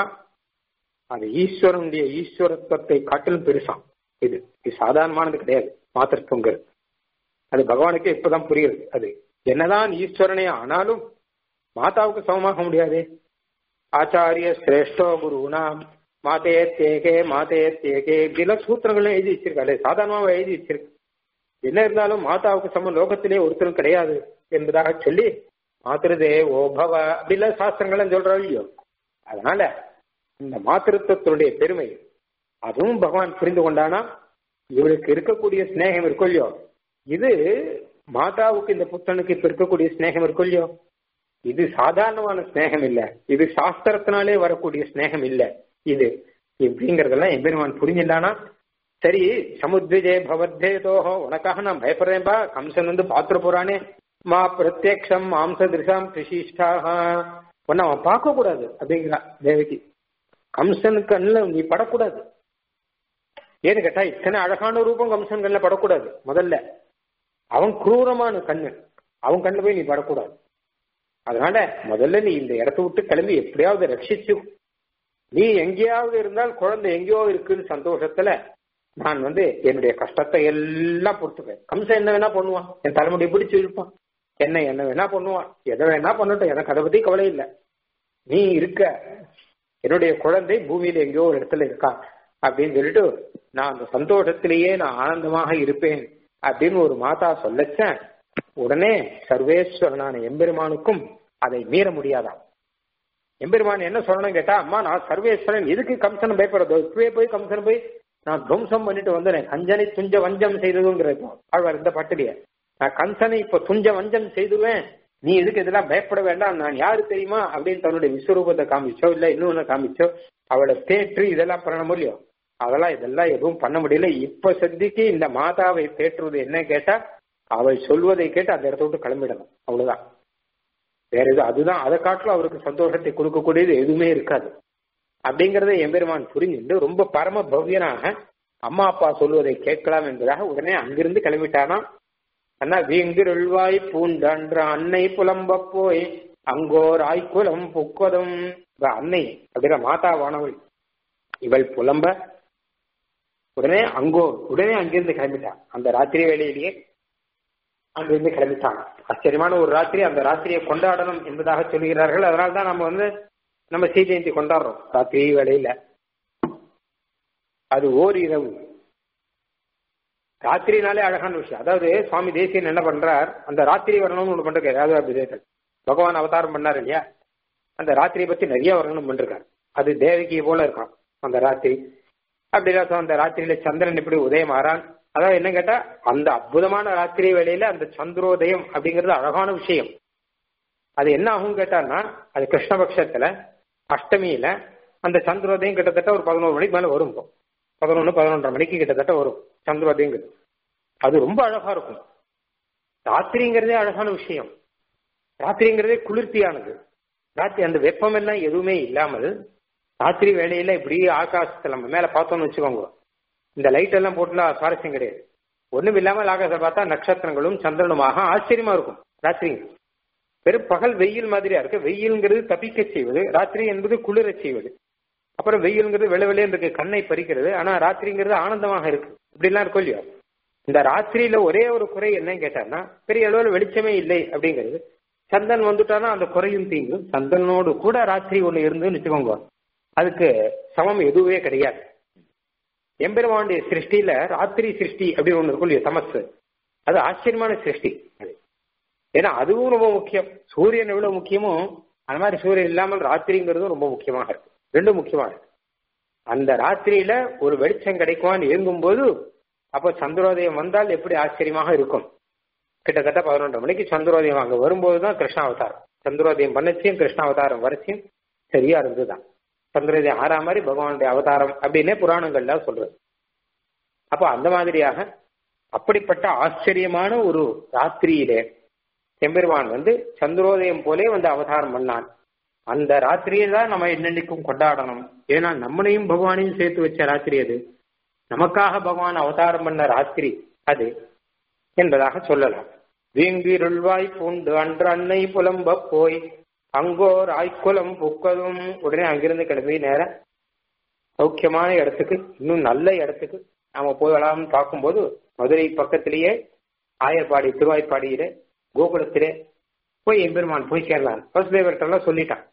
A: அது ஈஸ்வரனுடைய ஈஸ்வரத்துவத்தை காட்டிலும் பெருசாம் இது இது சாதாரணமானது கிடையாது மாத்திருத்துவங்கிறது அது பகவானுக்கு இப்பதான் புரியுது அது என்னதான் ஈஸ்வரனே ஆனாலும் மாதாவுக்கு சமமாக முடியாது ஆச்சாரிய சிரேஷ்டோ குருனாம் மாதே தேகே மாதே தேகே இப்படிலாம் சூத்திரங்களும் எழுதி வச்சிருக்காரு சாதாரணமாக எழுதி வச்சிருக்கு என்ன இருந்தாலும் மாதாவுக்கு சம லோகத்திலே ஒருத்தரும் கிடையாது என்பதாக சொல்லி மாத்திருதே ஓ பவ அப்படிலாம் சாஸ்திரங்களும் சொல்றா இல்லையோ அதனால இந்த மாத்திருத்தத்தினுடைய பெருமை அதுவும் பகவான் புரிந்து கொண்டானா இவளுக்கு இருக்கக்கூடிய சிநேகம் இருக்கும் இல்லையோ இது மாதாவுக்கு இந்த புத்தனுக்கு இப்ப இருக்கக்கூடிய சிநேகம் இருக்கும் இல்லையோ இது சாதாரணமான ஸ்நேகம் இல்ல இது சாஸ்திரத்தினாலே வரக்கூடிய ஸ்நேகம் இல்ல இது இப்படிங்கறதெல்லாம் எம்பெருமான் புரிஞ்சிட்டானா சரி சமுத்விஜே பவத்தேதோஹோ உனக்காக நான் பயப்படுறேன்பா கம்சன் வந்து பாத்துற போறானே மா பிரத்யக்ஷம் மாம்ச திருஷாம் கிருஷிஷ்டாக உன்னை அவன் பார்க்க கூடாது அப்படிங்கிறா தேவகி கம்சனுக்கு கண்ணில் நீ படக்கூடாது ஏன்னு கேட்டா இத்தனை அழகான ரூபம் கம்சன் கண்ணில் படக்கூடாது முதல்ல அவன் குரூரமான கண்ணு அவன் கண்ணில் போய் நீ படக்கூடாது அதனால முதல்ல நீ இந்த இடத்த விட்டு கிளம்பி எப்படியாவது ரட்சிச்சு நீ எங்கேயாவது இருந்தால் குழந்தை எங்கேயோ இருக்குன்னு சந்தோஷத்துல நான் வந்து என்னுடைய கஷ்டத்தை எல்லாம் பொறுத்துப்பேன் கம்சன் என்ன வேணா பண்ணுவான் என் தலைமுடி பிடிச்சு இருப்பான் என்ன என்ன வேணா பண்ணுவான் எதை வேணா பண்ணட்டும் எனக்கு அதை பத்தி கவலை இல்லை நீ இருக்க என்னுடைய குழந்தை பூமியில எங்கேயோ ஒரு இடத்துல இருக்கா அப்படின்னு சொல்லிட்டு நான் அந்த சந்தோஷத்திலேயே நான் ஆனந்தமாக இருப்பேன் அப்படின்னு ஒரு மாதா சொல்லச்சேன் உடனே சர்வேஸ்வரனான எம்பெருமானுக்கும் அதை மீற முடியாதாம் எம்பெருமான் என்ன சொல்லணும் கேட்டா அம்மா நான் சர்வேஸ்வரன் எதுக்கு கம்சன் பயப்படுறதோ இப்பவே போய் கம்சன் போய் நான் துவம்சம் பண்ணிட்டு வந்தேன் கஞ்சனை துஞ்ச வஞ்சம் செய்ததுங்கிறது ஆழ்வார் இந்த பாட்டிலேயே நான் கம்சனை இப்ப துஞ்ச வஞ்சம் செய்துருவேன் நீ எதுக்கு இதெல்லாம் பயப்பட வேண்டாம் நான் யாரு தெரியுமா அப்படின்னு தன்னுடைய விஸ்வரூபத்தை காமிச்சோ இல்ல இன்னொன்னு காமிச்சோ அவளை தேற்று இதெல்லாம் பண்ண முடியும் அதெல்லாம் இதெல்லாம் எதுவும் பண்ண முடியல இப்ப சந்திக்கு இந்த மாதாவை தேற்றுவது என்ன கேட்டா அவள் சொல்வதை கேட்டு அந்த இடத்த விட்டு கிளம்பிடணும் அவ்வளவுதான் வேற எது அதுதான் அதை காட்டிலும் அவருக்கு சந்தோஷத்தை கொடுக்கக்கூடியது எதுவுமே இருக்காது அப்படிங்கறத எம்பெருமான் புரிஞ்சுட்டு ரொம்ப பரம பவ்யனாக அம்மா அப்பா சொல்வதை கேட்கலாம் என்பதாக உடனே அங்கிருந்து கிளம்பிட்டானா அண்ணா வீங்கிருள்வாய் பூண்டன்ற அன்னை புலம்ப போய் அங்கோர் ஆய்குலம் புக்கதும் அன்னை அப்படிங்கிற மாதா வானவள் இவள் புலம்ப உடனே அங்கோ உடனே அங்கிருந்து கிளம்பிட்டான் அந்த ராத்திரி வேளையிலேயே அங்கிருந்து கிளம்பிட்டான் ஆச்சரியமான ஒரு ராத்திரி அந்த ராத்திரியை கொண்டாடணும் என்பதாக சொல்கிறார்கள் அதனால தான் நம்ம வந்து நம்ம ஸ்ரீ ஜெயந்தி கொண்டாடுறோம் ராத்திரி வேளையில அது ஓர் இரவு ராத்திரினாலே அழகான விஷயம் அதாவது சுவாமி தேசியன் என்ன பண்றார் அந்த ராத்திரி வரணும்னு ஒண்ணு பண்றாரு யாதவ விஜயத்தில் பகவான் அவதாரம் பண்ணார் இல்லையா அந்த ராத்திரியை பத்தி நிறைய வரணும் பண்ணிருக்காரு அது தேவகியை போல இருக்கும் அந்த ராத்திரி அப்படி அந்த ராத்திரியில சந்திரன் இப்படி உதயமாறான் அதாவது என்ன கேட்டா அந்த அற்புதமான ராத்திரி வேளையில அந்த சந்திரோதயம் அப்படிங்கிறது அழகான விஷயம் அது என்ன ஆகும் கேட்டான்னா அது கிருஷ்ணபக்ஷத்துல அஷ்டமியில அந்த சந்திரோதயம் கிட்டத்தட்ட ஒரு பதினோரு மணிக்கு மேல வரும் பதினொன்னு பதினொன்றரை மணிக்கு கிட்டத்தட்ட வரும் சந்திரோதயங்கிறது அது ரொம்ப அழகா இருக்கும் ராத்திரிங்கிறதே அழகான விஷயம் ராத்திரிங்கிறதே குளிர்ச்சியானது ராத்திரி அந்த வெப்பம் எல்லாம் எதுவுமே இல்லாமல் ராத்திரி வேலையில இப்படி ஆகாசத்துல நம்ம மேல பார்த்தோம்னு வச்சுக்கோங்க இந்த லைட் எல்லாம் போட்டுலாம் சுவாரஸ்யம் கிடையாது ஒண்ணும் இல்லாமல் ஆகாசத்தை பார்த்தா நட்சத்திரங்களும் சந்திரனுமாக ஆச்சரியமா இருக்கும் ராத்திரி வெறும் பகல் வெயில் மாதிரியா இருக்கு வெயில்ங்கிறது தப்பிக்க செய்வது ராத்திரி என்பது குளிர செய்வது அப்புறம் வெயில்ங்கிறது வெளவெளியன் இருக்கு கண்ணை பறிக்கிறது ஆனா ராத்திரிங்கிறது ஆனந்தமாக இருக்கு இப்படிலாம் இருக்கும் இல்லையா இந்த ராத்திரியில ஒரே ஒரு குறை என்னன்னு கேட்டான்னா பெரிய அளவில் வெளிச்சமே இல்லை அப்படிங்கிறது சந்தன் வந்துட்டானா அந்த குறையும் தீங்கும் சந்தனோடு கூட ராத்திரி ஒண்ணு இருந்துன்னு வச்சுக்கோங்க அதுக்கு சமம் எதுவே கிடையாது எம்பெருமானுடைய சிருஷ்டியில ராத்திரி சிருஷ்டி அப்படின்னு ஒண்ணு இருக்கும் இல்லையா தமசு அது ஆச்சரியமான சிருஷ்டி அது ஏன்னா அதுவும் ரொம்ப முக்கியம் சூரியன் எவ்வளவு முக்கியமோ அந்த மாதிரி சூரியன் இல்லாமல் ராத்திரிங்கிறதும் ரொம்ப முக்கியமாக இருக்கு ரெண்டும் முக்கியமா இருக்கு அந்த ராத்திரியில ஒரு வெளிச்சம் கிடைக்குமான்னு இயங்கும் போது அப்போ சந்திரோதயம் வந்தால் எப்படி ஆச்சரியமாக இருக்கும் கிட்டத்தட்ட பதினொன்றரை மணிக்கு சந்திரோதயம் அங்க வரும்போது தான் கிருஷ்ணாவதாரம் சந்திரோதயம் பண்ணச்சியும் கிருஷ்ணாவதாரம் வரைச்சியும் சரியா இருந்துதான் சந்திரோதயம் ஆறா மாதிரி பகவானுடைய அவதாரம் அப்படின்னே புராணங்கள்ல சொல்றது அப்போ அந்த மாதிரியாக அப்படிப்பட்ட ஆச்சரியமான ஒரு ராத்திரியிலே செம்பெருமான் வந்து சந்திரோதயம் போலே வந்து அவதாரம் பண்ணான் அந்த ராத்திரியை தான் நம்ம என்னென்னைக்கும் கொண்டாடணும் ஏன்னா நம்மளையும் பகவானையும் சேர்த்து வச்ச ராத்திரி அது நமக்காக பகவான் அவதாரம் பண்ண ராத்திரி அது என்பதாக சொல்லலாம் வீங்கிருள்வாய் பூண்டு அன்று அன்னை புலம்ப போய் அங்கோர் ஆய்க்குலம் புக்கதும் உடனே அங்கிருந்து கிளம்பி நேர சௌக்கியமான இடத்துக்கு இன்னும் நல்ல இடத்துக்கு நாம போகலாம்னு பார்க்கும்போது மதுரை பக்கத்திலேயே ஆயர்பாடி திருவாய்ப்பாடியிலே கோகுலத்திலே போய் எம்பெருமான் போய் சேரலாம் வசுதேவர்கிட்ட சொல்லிட்டான்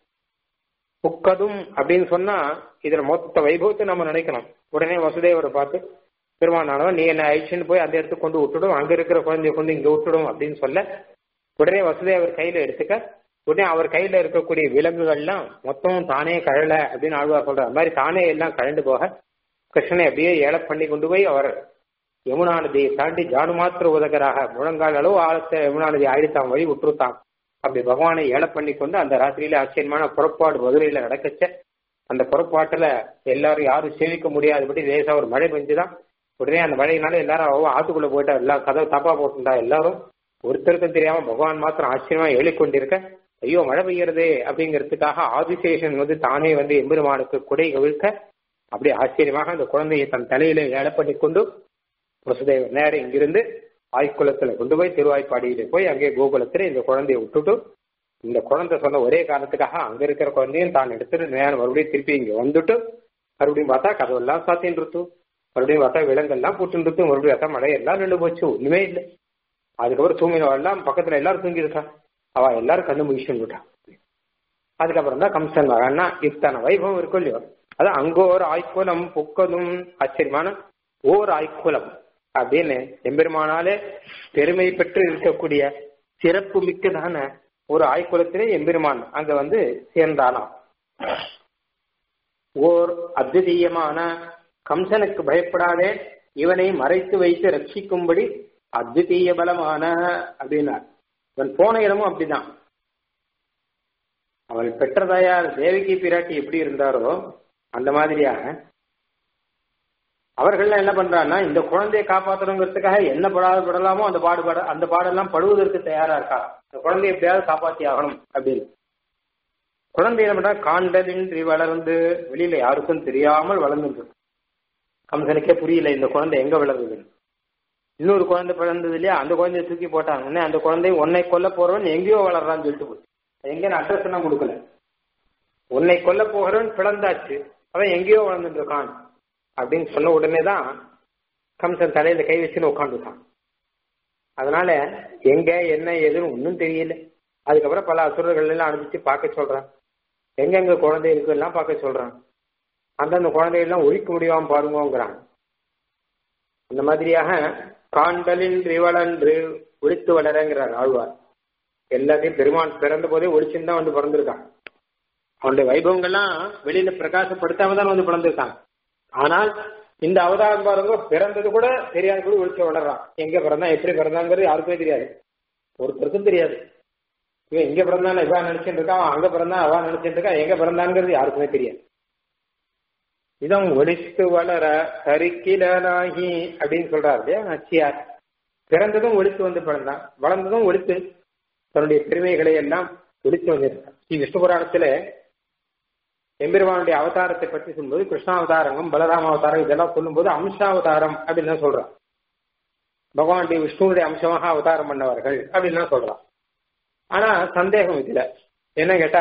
A: புக்கதும் அப்படின்னு சொன்னா இதுல மொத்த வைபவத்தை நம்ம நினைக்கணும் உடனே வசுதேவரை பார்த்து பெருமானானவன் நீ என்ன அழிச்சுன்னு போய் அந்த இடத்துக்கு கொண்டு விட்டுடும் அங்க இருக்கிற குழந்தைய கொண்டு இங்க விட்டுடும் அப்படின்னு சொல்ல உடனே வசுதேவர் கையில எடுத்துக்க உடனே அவர் கையில இருக்கக்கூடிய விலங்குகள்லாம் மொத்தமும் தானே கழல அப்படின்னு ஆழ்வார் சொல்ற மாதிரி தானே எல்லாம் கழண்டு போக கிருஷ்ணனை அப்படியே ஏல பண்ணி கொண்டு போய் அவர் யமுனா நதியை தாண்டி ஜானு மாத்திர உதகராக முழங்கால் அளவு ஆழத்தை யமுனா நதி ஆயிடுத்தான் வழி விட்டுருத்தான் அப்படி பகவானை ஏல பண்ணி கொண்டு அந்த ராத்திரியில ஆச்சரியமான புறப்பாடு மதுரையில நடக்கச்ச அந்த புறப்பாட்டுல எல்லாரும் யாரும் சேவிக்க முடியாதபடி லேசா ஒரு மழை பெஞ்சுதான் உடனே அந்த மழையினால எல்லாரும் ஆத்துக்குள்ள போயிட்டா எல்லா கதவு தப்பா போட்டுட்டா எல்லாரும் ஒருத்தருக்கும் தெரியாம பகவான் மாத்திரம் ஆச்சரியமா ஏழிக்கொண்டிருக்க ஐயோ மழை பெய்யறதே அப்படிங்கிறதுக்காக ஆதிசேஷன் வந்து தானே வந்து எம்பெருமானுக்கு குடை கவிழ்க்க அப்படி ஆச்சரியமாக அந்த குழந்தையை தன் தலையில ஏழை பண்ணி கொண்டு வசுதேவர் நேரம் இங்கிருந்து ஆய்க்குளத்துல கொண்டு போய் திருவாய்ப்பாடியில போய் அங்கே கோகுலத்துல இந்த குழந்தைய விட்டுட்டு இந்த குழந்தை சொன்ன ஒரே காரணத்துக்காக அங்க இருக்கிற குழந்தையும் தான் எடுத்துட்டு நேரம் மறுபடியும் திருப்பி இங்க வந்துட்டு மறுபடியும் பார்த்தா கதவெல்லாம் சாத்தின்னு இருக்கு மறுபடியும் பார்த்தா விலங்கெல்லாம் பூட்டு இருக்கு மறுபடியும் பார்த்தா மழை எல்லாம் நின்று போச்சு ஒண்ணுமே இல்லை அதுக்கப்புறம் தூங்கினவெல்லாம் பக்கத்துல எல்லாரும் தூங்கி இருக்கா அவ எல்லாரும் கண்ணு முடிச்சுன்னு விட்டா அதுக்கப்புறம் தான் கம்சன் வரான்னா இத்தனை வைபவம் இருக்கும் இல்லையோ அது அங்க ஒரு ஆய்க்குலம் புக்கதும் ஆச்சரியமான ஓர் ஆய்க்குலம் அப்படின்னு எம்பெருமானாலே பெருமை பெற்று இருக்கக்கூடிய சிறப்பு மிக்கதான ஒரு ஆய்க்குலத்திலே எம்பெருமான் அங்க வந்து சேர்ந்தானாம் ஓர் அத்விதீயமான கம்சனுக்கு பயப்படாதே இவனை மறைத்து வைத்து ரட்சிக்கும்படி அத்விதீய பலமான அப்படின்னார் இவன் போன இடமும் அப்படிதான் அவள் பெற்றதாயார் தேவகி பிராட்டி எப்படி இருந்தாரோ அந்த மாதிரியாக அவர்கள் என்ன பண்றாங்கன்னா இந்த குழந்தையை காப்பாற்றணுங்கிறதுக்காக என்ன படாத படலாமோ அந்த பாடுபட அந்த பாடெல்லாம் படுவதற்கு தயாரா இருக்கா இந்த குழந்தையை எப்படியாவது காப்பாத்தி ஆகணும் அப்படின்னு குழந்தை என்ன பண்றா காண்டலின்றி வளர்ந்து வெளியில யாருக்கும் தெரியாமல் வளர்ந்துட்டு கம்சனுக்கே புரியல இந்த குழந்தை எங்க வளருதுன்னு இன்னொரு குழந்தை பிறந்தது இல்லையா அந்த குழந்தைய தூக்கி போட்டாங்க உடனே அந்த குழந்தை உன்னை கொல்ல போறவன் எங்கேயோ வளர்றான்னு சொல்லிட்டு போச்சு எங்கன்னு அட்ரஸ் எல்லாம் கொடுக்கல உன்னை கொல்ல போகிறவன் பிறந்தாச்சு அவன் எங்கேயோ வளர்ந்துட்டு இருக்கான் அப்படின்னு சொன்ன உடனே தான் கம்சன் தலையில கை வச்சுன்னு உட்காந்துட்டான் அதனால எங்க என்ன ஏதுன்னு ஒன்றும் தெரியல அதுக்கப்புறம் பல அசுரர்கள் எல்லாம் அனுப்பிச்சு பார்க்க சொல்றான் எங்கெங்க குழந்தை இருக்கு எல்லாம் பார்க்க சொல்றான் அந்தந்த குழந்தையெல்லாம் ஒழிக்க முடியாம பாருங்கிறான் இந்த மாதிரியாக காண்டலின் ரிவலன்று ஒழித்து வளரங்கிறார் ஆழ்வார் எல்லாத்தையும் பெருமான் பிறந்த போதே ஒழிச்சுன்னு தான் வந்து பிறந்திருக்கான் அவனுடைய வைபவங்கள்லாம் வெளியில பிரகாசப்படுத்தாம தான் வந்து பிறந்திருக்கான் ஆனால் இந்த அவதாரம் பாருங்க பிறந்தது கூட தெரியாத கூட ஒழிச்சு வளர்றான் எங்க பிறந்தான் எப்படி பிறந்தாங்கிறது யாருக்குமே தெரியாது ஒருத்தருக்கும் தெரியாது இவன் எங்க பிறந்தாலும் இவன் நினைச்சிட்டு இருக்கான் அவன் அங்க பிறந்தான் அவன் நினைச்சிட்டு இருக்கான் எங்க பிறந்தாங்கிறது யாருக்குமே தெரியாது இதான் ஒழித்து வளர கருக்கிலனாகி அப்படின்னு சொல்றாரு இல்லையா நச்சியார் பிறந்ததும் ஒழித்து வந்து பிறந்தான் வளர்ந்ததும் ஒழித்து தன்னுடைய பெருமைகளை எல்லாம் ஒழித்து வந்திருக்கான் ஸ்ரீ விஷ்ணு புராணத்துல எம்பெருமானுடைய அவதாரத்தை பற்றி சொல்லும்போது கிருஷ்ணாவதாரங்கம் பலராம அவதாரம் இதெல்லாம் சொல்லும்போது அம்சாவதாரம் அப்படின்னு தான் சொல்றான் பகவானுடைய விஷ்ணுடைய அம்சமாக அவதாரம் பண்ணவர்கள் அப்படின்னு தான் சொல்றான் ஆனா சந்தேகம் இதுல என்ன கேட்டா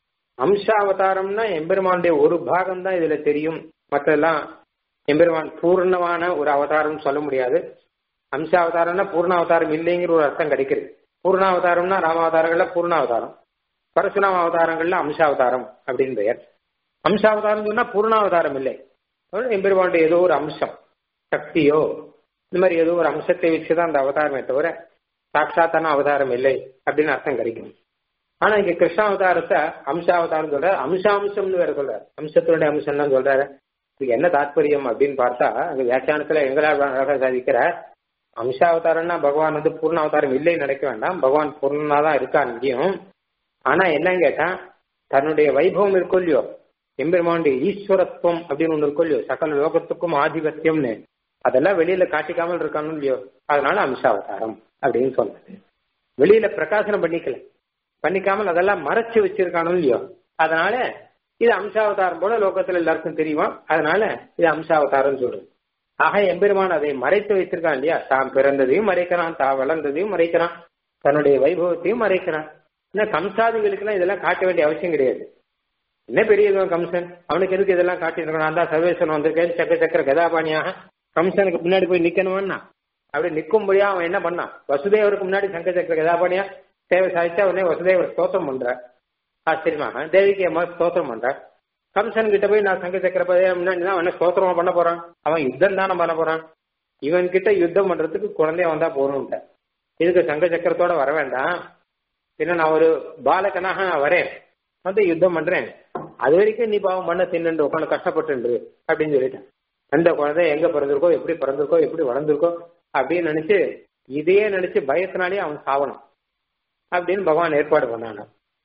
A: அம்சாவதாரம்னா எம்பெருமானுடைய ஒரு பாகம் தான் இதுல தெரியும் மற்றெல்லாம் எம்பெருமான் பூர்ணமான ஒரு அவதாரம் சொல்ல முடியாது அம்சாவதாரம்னா பூர்ண அவதாரம் இல்லைங்கிற ஒரு அர்த்தம் கிடைக்கிறது பூர்ணாவதாரம்னா ராமாவதாரங்கள்ல பூர்ணாவதாரம் பரசுராம அவதாரங்கள்ல அம்சாவதாரம் அப்படின்னு பெயர் அம்சாவதாரம் சொன்னா பூர்ணாவதாரம் இல்லை எம்பெருமானுடைய ஏதோ ஒரு அம்சம் சக்தியோ இந்த மாதிரி ஏதோ ஒரு அம்சத்தை வச்சுதான் அந்த அவதாரமே தவிர சாட்சாத்தான அவதாரம் இல்லை அப்படின்னு அர்த்தம் கிடைக்கும் ஆனா இங்க கிருஷ்ணாவதாரத்தை அம்சாவதாரம் சொல்ற அம்சாம்சம்னு வேற சொல்றாரு அம்சத்தினுடைய அம்சம்லாம் சொல்றாரு இதுக்கு என்ன தாத்பரியம் அப்படின்னு பார்த்தா அங்க வியாக்கியானத்துல எங்களால் அழகா சாதிக்கிறார் அம்சாவதாரம்னா பகவான் வந்து பூர்ண அவதாரம் இல்லைன்னு நினைக்க வேண்டாம் பகவான் பூர்ணனா தான் இருக்கா இங்கேயும் ஆனா என்னன்னு கேட்டா தன்னுடைய வைபவம் இருக்கும் இல்லையோ எம்பெருமானுடைய ஈஸ்வரத்துவம் அப்படின்னு ஒண்ணு இருக்கும் இல்லையோ சகல லோகத்துக்கும் ஆதிபத்தியம்னு அதெல்லாம் வெளியில காட்டிக்காமல் இருக்கானு இல்லையோ அதனால அம்சாவதாரம் அப்படின்னு சொல்றது வெளியில பிரகாசனம் பண்ணிக்கல பண்ணிக்காமல் அதெல்லாம் மறைச்சு வச்சிருக்கானு இல்லையோ அதனால இது அம்சாவதாரம் போல லோகத்துல எல்லாருக்கும் தெரியுமா அதனால இது அம்சாவதாரம் சொல்றது ஆக எம்பெருமான் அதை மறைத்து வைத்திருக்கான் இல்லையா தான் பிறந்ததையும் மறைக்கிறான் தான் வளர்ந்ததையும் மறைக்கிறான் தன்னுடைய வைபவத்தையும் மறைக்கிறான் ஏன்னா கம்சாதிகளுக்கெல்லாம் இதெல்லாம் காட்ட வேண்டிய அவசியம் கிடையாது என்ன பெரிய கம்சன் அவனுக்கு எதுக்கு இதெல்லாம் காட்டியிருக்கணும் நான் தான் சர்வேசன் வந்திருக்கேன் சக்கர சக்கர கதாபாணியாக கம்சனுக்கு முன்னாடி போய் நிக்கணும்னா அப்படி நிற்கும்படியா அவன் என்ன பண்ணான் வசுதேவருக்கு முன்னாடி சங்க சக்கர கதாபாணியா சேவை சாதிச்சா உடனே வசுதேவர் ஸ்தோத்திரம் பண்ற ஆச்சரியமாக தேவிக்கு அம்மா ஸ்தோத்திரம் பண்ற கம்சன் கிட்ட போய் நான் சங்க சக்கர முன்னாடி தான் அவன் ஸ்தோத்திரமா பண்ண போறான் அவன் யுத்தம் தானே பண்ண போறான் இவன் கிட்ட யுத்தம் பண்றதுக்கு குழந்தைய வந்தா போகணும்ட்ட இதுக்கு சங்க சக்கரத்தோட வர வேண்டாம் பின்ன நான் ஒரு பாலகனாக நான் வரேன் வந்து யுத்தம் பண்றேன் அது வரைக்கும் நீ பாவம் பண்ண தின்னு உட்காந்து கஷ்டப்பட்டு அப்படின்னு சொல்லிட்டேன் அந்த குழந்தை எங்க பிறந்திருக்கோ எப்படி பிறந்திருக்கோ எப்படி வளர்ந்திருக்கோ அப்படின்னு நினைச்சு இதையே நினைச்சு பயத்தினாலே அவன் சாவணும் அப்படின்னு பகவான் ஏற்பாடு பண்ணான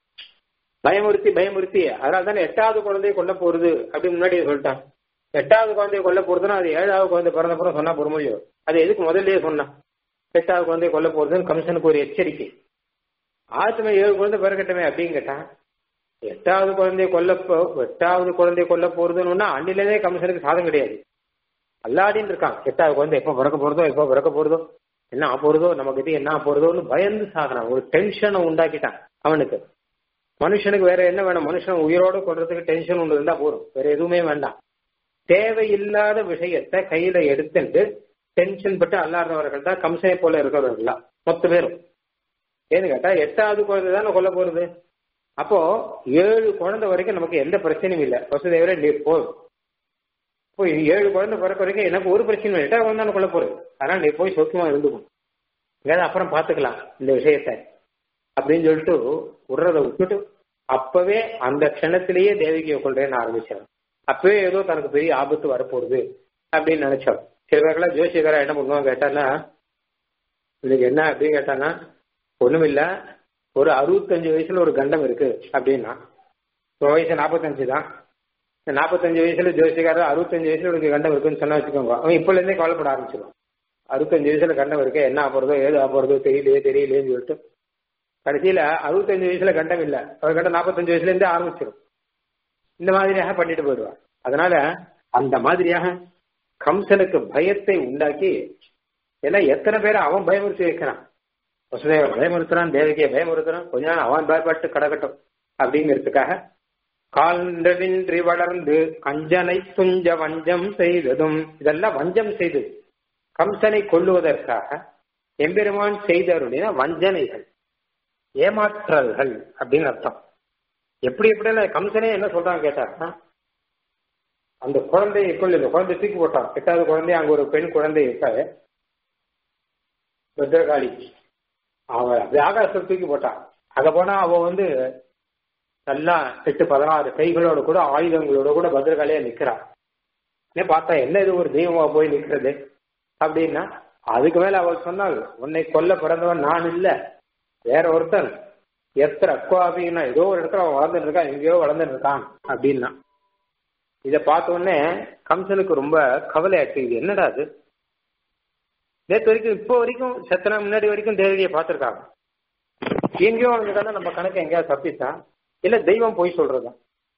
A: பயமுறுத்தி பயமுறுத்தி அதனால தானே எட்டாவது குழந்தைய கொல்ல போறது அப்படின்னு முன்னாடியே சொல்லிட்டான் எட்டாவது குழந்தைய கொல்ல போறதுன்னா அது ஏழாவது குழந்தை பிறந்தப்புறம் சொன்னா பொறுமையோ அது எதுக்கு முதல்லயே சொன்னான் எட்டாவது குழந்தைய கொல்ல போறதுன்னு கம்சனுக்கு ஒரு எச்சரிக்கை ஆத்துமே ஏழு குழந்தை பிறக்கட்டுமே அப்படின்னு கேட்டான் எட்டாவது குழந்தைய கொல்ல எட்டாவது குழந்தைய கொல்ல போறதுன்னு அன்னிலே கம்சனுக்கு சாதம் கிடையாது அல்லாடின்னு இருக்கான் எட்டாவது குழந்தை எப்போ பிறக்க போறதோ எப்போ பிறக்க போறதோ என்ன ஆ போறதோ நமக்கு இது என்ன போறதோன்னு பயந்து சாகிறான் ஒரு டென்ஷனை உண்டாக்கிட்டான் அவனுக்கு மனுஷனுக்கு வேற என்ன வேணும் மனுஷன் உயிரோடு கொள்றதுக்கு டென்ஷன் ஒன்று இருந்தா போதும் வேற எதுவுமே வேண்டாம் தேவையில்லாத விஷயத்தை கையில எடுத்துட்டு டென்ஷன் பட்டு அல்லாதவர்கள் தான் கம்சனை போல இருக்கிறவர்களா மொத்த பேரும் ஏன்னு கேட்டா எட்டாவது குழந்தை தானே கொல்ல போறது அப்போ ஏழு குழந்தை வரைக்கும் நமக்கு எந்த பிரச்சனையும் இல்லை வசுதேவரே நீ போ இப்போ ஏழு குழந்தை பிறக்க வரைக்கும் எனக்கு ஒரு பிரச்சனையும் இல்லை எட்டாவது குழந்தை கொல்ல போறது அதனால நீ போய் சௌக்கியமா இருந்துக்கும் எங்கேயாவது அப்புறம் பாத்துக்கலாம் இந்த விஷயத்த அப்படின்னு சொல்லிட்டு விடுறத விட்டுட்டு அப்பவே அந்த க்ஷணத்திலேயே தேவகியை கொள்றேன்னு ஆரம்பிச்சார் அப்பவே ஏதோ தனக்கு பெரிய ஆபத்து வரப்போகுது அப்படின்னு நினைச்சார் சில பேர்லாம் ஜோசியக்காரா என்ன பண்ணுவாங்க கேட்டானா இதுக்கு என்ன அப்படின்னு கேட்டானா ஒண்ணுமில்ல ஒரு அறுபத்தஞ்சு வயசுல ஒரு கண்டம் இருக்கு அப்படின்னா இப்போ வயசு நாற்பத்தஞ்சு தான் இந்த நாற்பத்தஞ்சு வயசுல ஜோசியக்காரர் அறுபத்தஞ்சு வயசுல ஒரு கண்டம் இருக்குன்னு சொன்னா வச்சுக்கோங்க அவன் இப்பல இருந்தே கவலைப்பட ஆரம்பிச்சிடும் அறுபத்தஞ்சு வயசுல கண்டம் இருக்கு என்ன ஆகுறதோ ஏது ஆகுறதோ தெரியலையே தெரியலையேன்னு சொல்லிட்டு கடைசியில அறுபத்தஞ்சு வயசுல கண்டம் இல்ல அவர் கண்டம் நாற்பத்தஞ்சு வயசுல இருந்தே ஆரம்பிச்சிடும் இந்த மாதிரியாக பண்ணிட்டு போயிடுவார் அதனால அந்த மாதிரியாக கம்சனுக்கு பயத்தை உண்டாக்கி ஏன்னா எத்தனை பேரை அவன் பயமுறுத்தி வைக்கிறான் வசுதேவர் பயமுறுத்துறான் தேவகியை பயமுறுத்துறான் கொஞ்ச நாள் அவன் பயப்பட்டு கிடக்கட்டும் அப்படிங்கிறதுக்காக கால்ன்றவின்றி வளர்ந்து கஞ்சனை துஞ்ச வஞ்சம் செய்ததும் இதெல்லாம் வஞ்சம் செய்தது கம்சனை கொல்லுவதற்காக எம்பெருமான் செய்தருளின வஞ்சனைகள் ஏமாற்றல்கள் அப்படின்னு அர்த்தம் எப்படி எப்படி கம்சனே என்ன சொல்றான் கேட்டா அந்த குழந்தையை கொள்ளு இந்த குழந்தை தூக்கி போட்டான் எட்டாவது குழந்தை அங்க ஒரு பெண் குழந்தை இருக்காரு பத்ரகாளி அவ அப்படி ஆகாசத்தை தூக்கி போட்டான் அங்க போனா அவ வந்து நல்லா எட்டு பதினாறு கைகளோட கூட ஆயுதங்களோட கூட பத்ரகாளியா நிக்கிறா என்ன பார்த்தா என்ன இது ஒரு தெய்வமா போய் நிக்கிறது அப்படின்னா அதுக்கு மேல அவள் சொன்னால் உன்னை கொல்ல பிறந்தவன் நான் இல்ல வேற ஒருத்தன் எத்தனை அக்குவாபின்னா ஏதோ ஒரு இடத்துல அவன் வளர்ந்துட்டு இருக்கான் எங்கேயோ வளர்ந்துட்டு இருக்கான் அப்படின்னா இதை பார்த்த உடனே கம்சனுக்கு ரொம்ப கவலை ஆச்சு இது என்னடா அது நேற்று வரைக்கும் இப்போ வரைக்கும் செத்தனா முன்னாடி வரைக்கும் தேவதையை பார்த்துருக்காங்க எங்கேயோ வளர்ந்துட்டானா நம்ம கணக்கு எங்கேயாவது தப்பிச்சா இல்ல தெய்வம் போய் சொல்றதா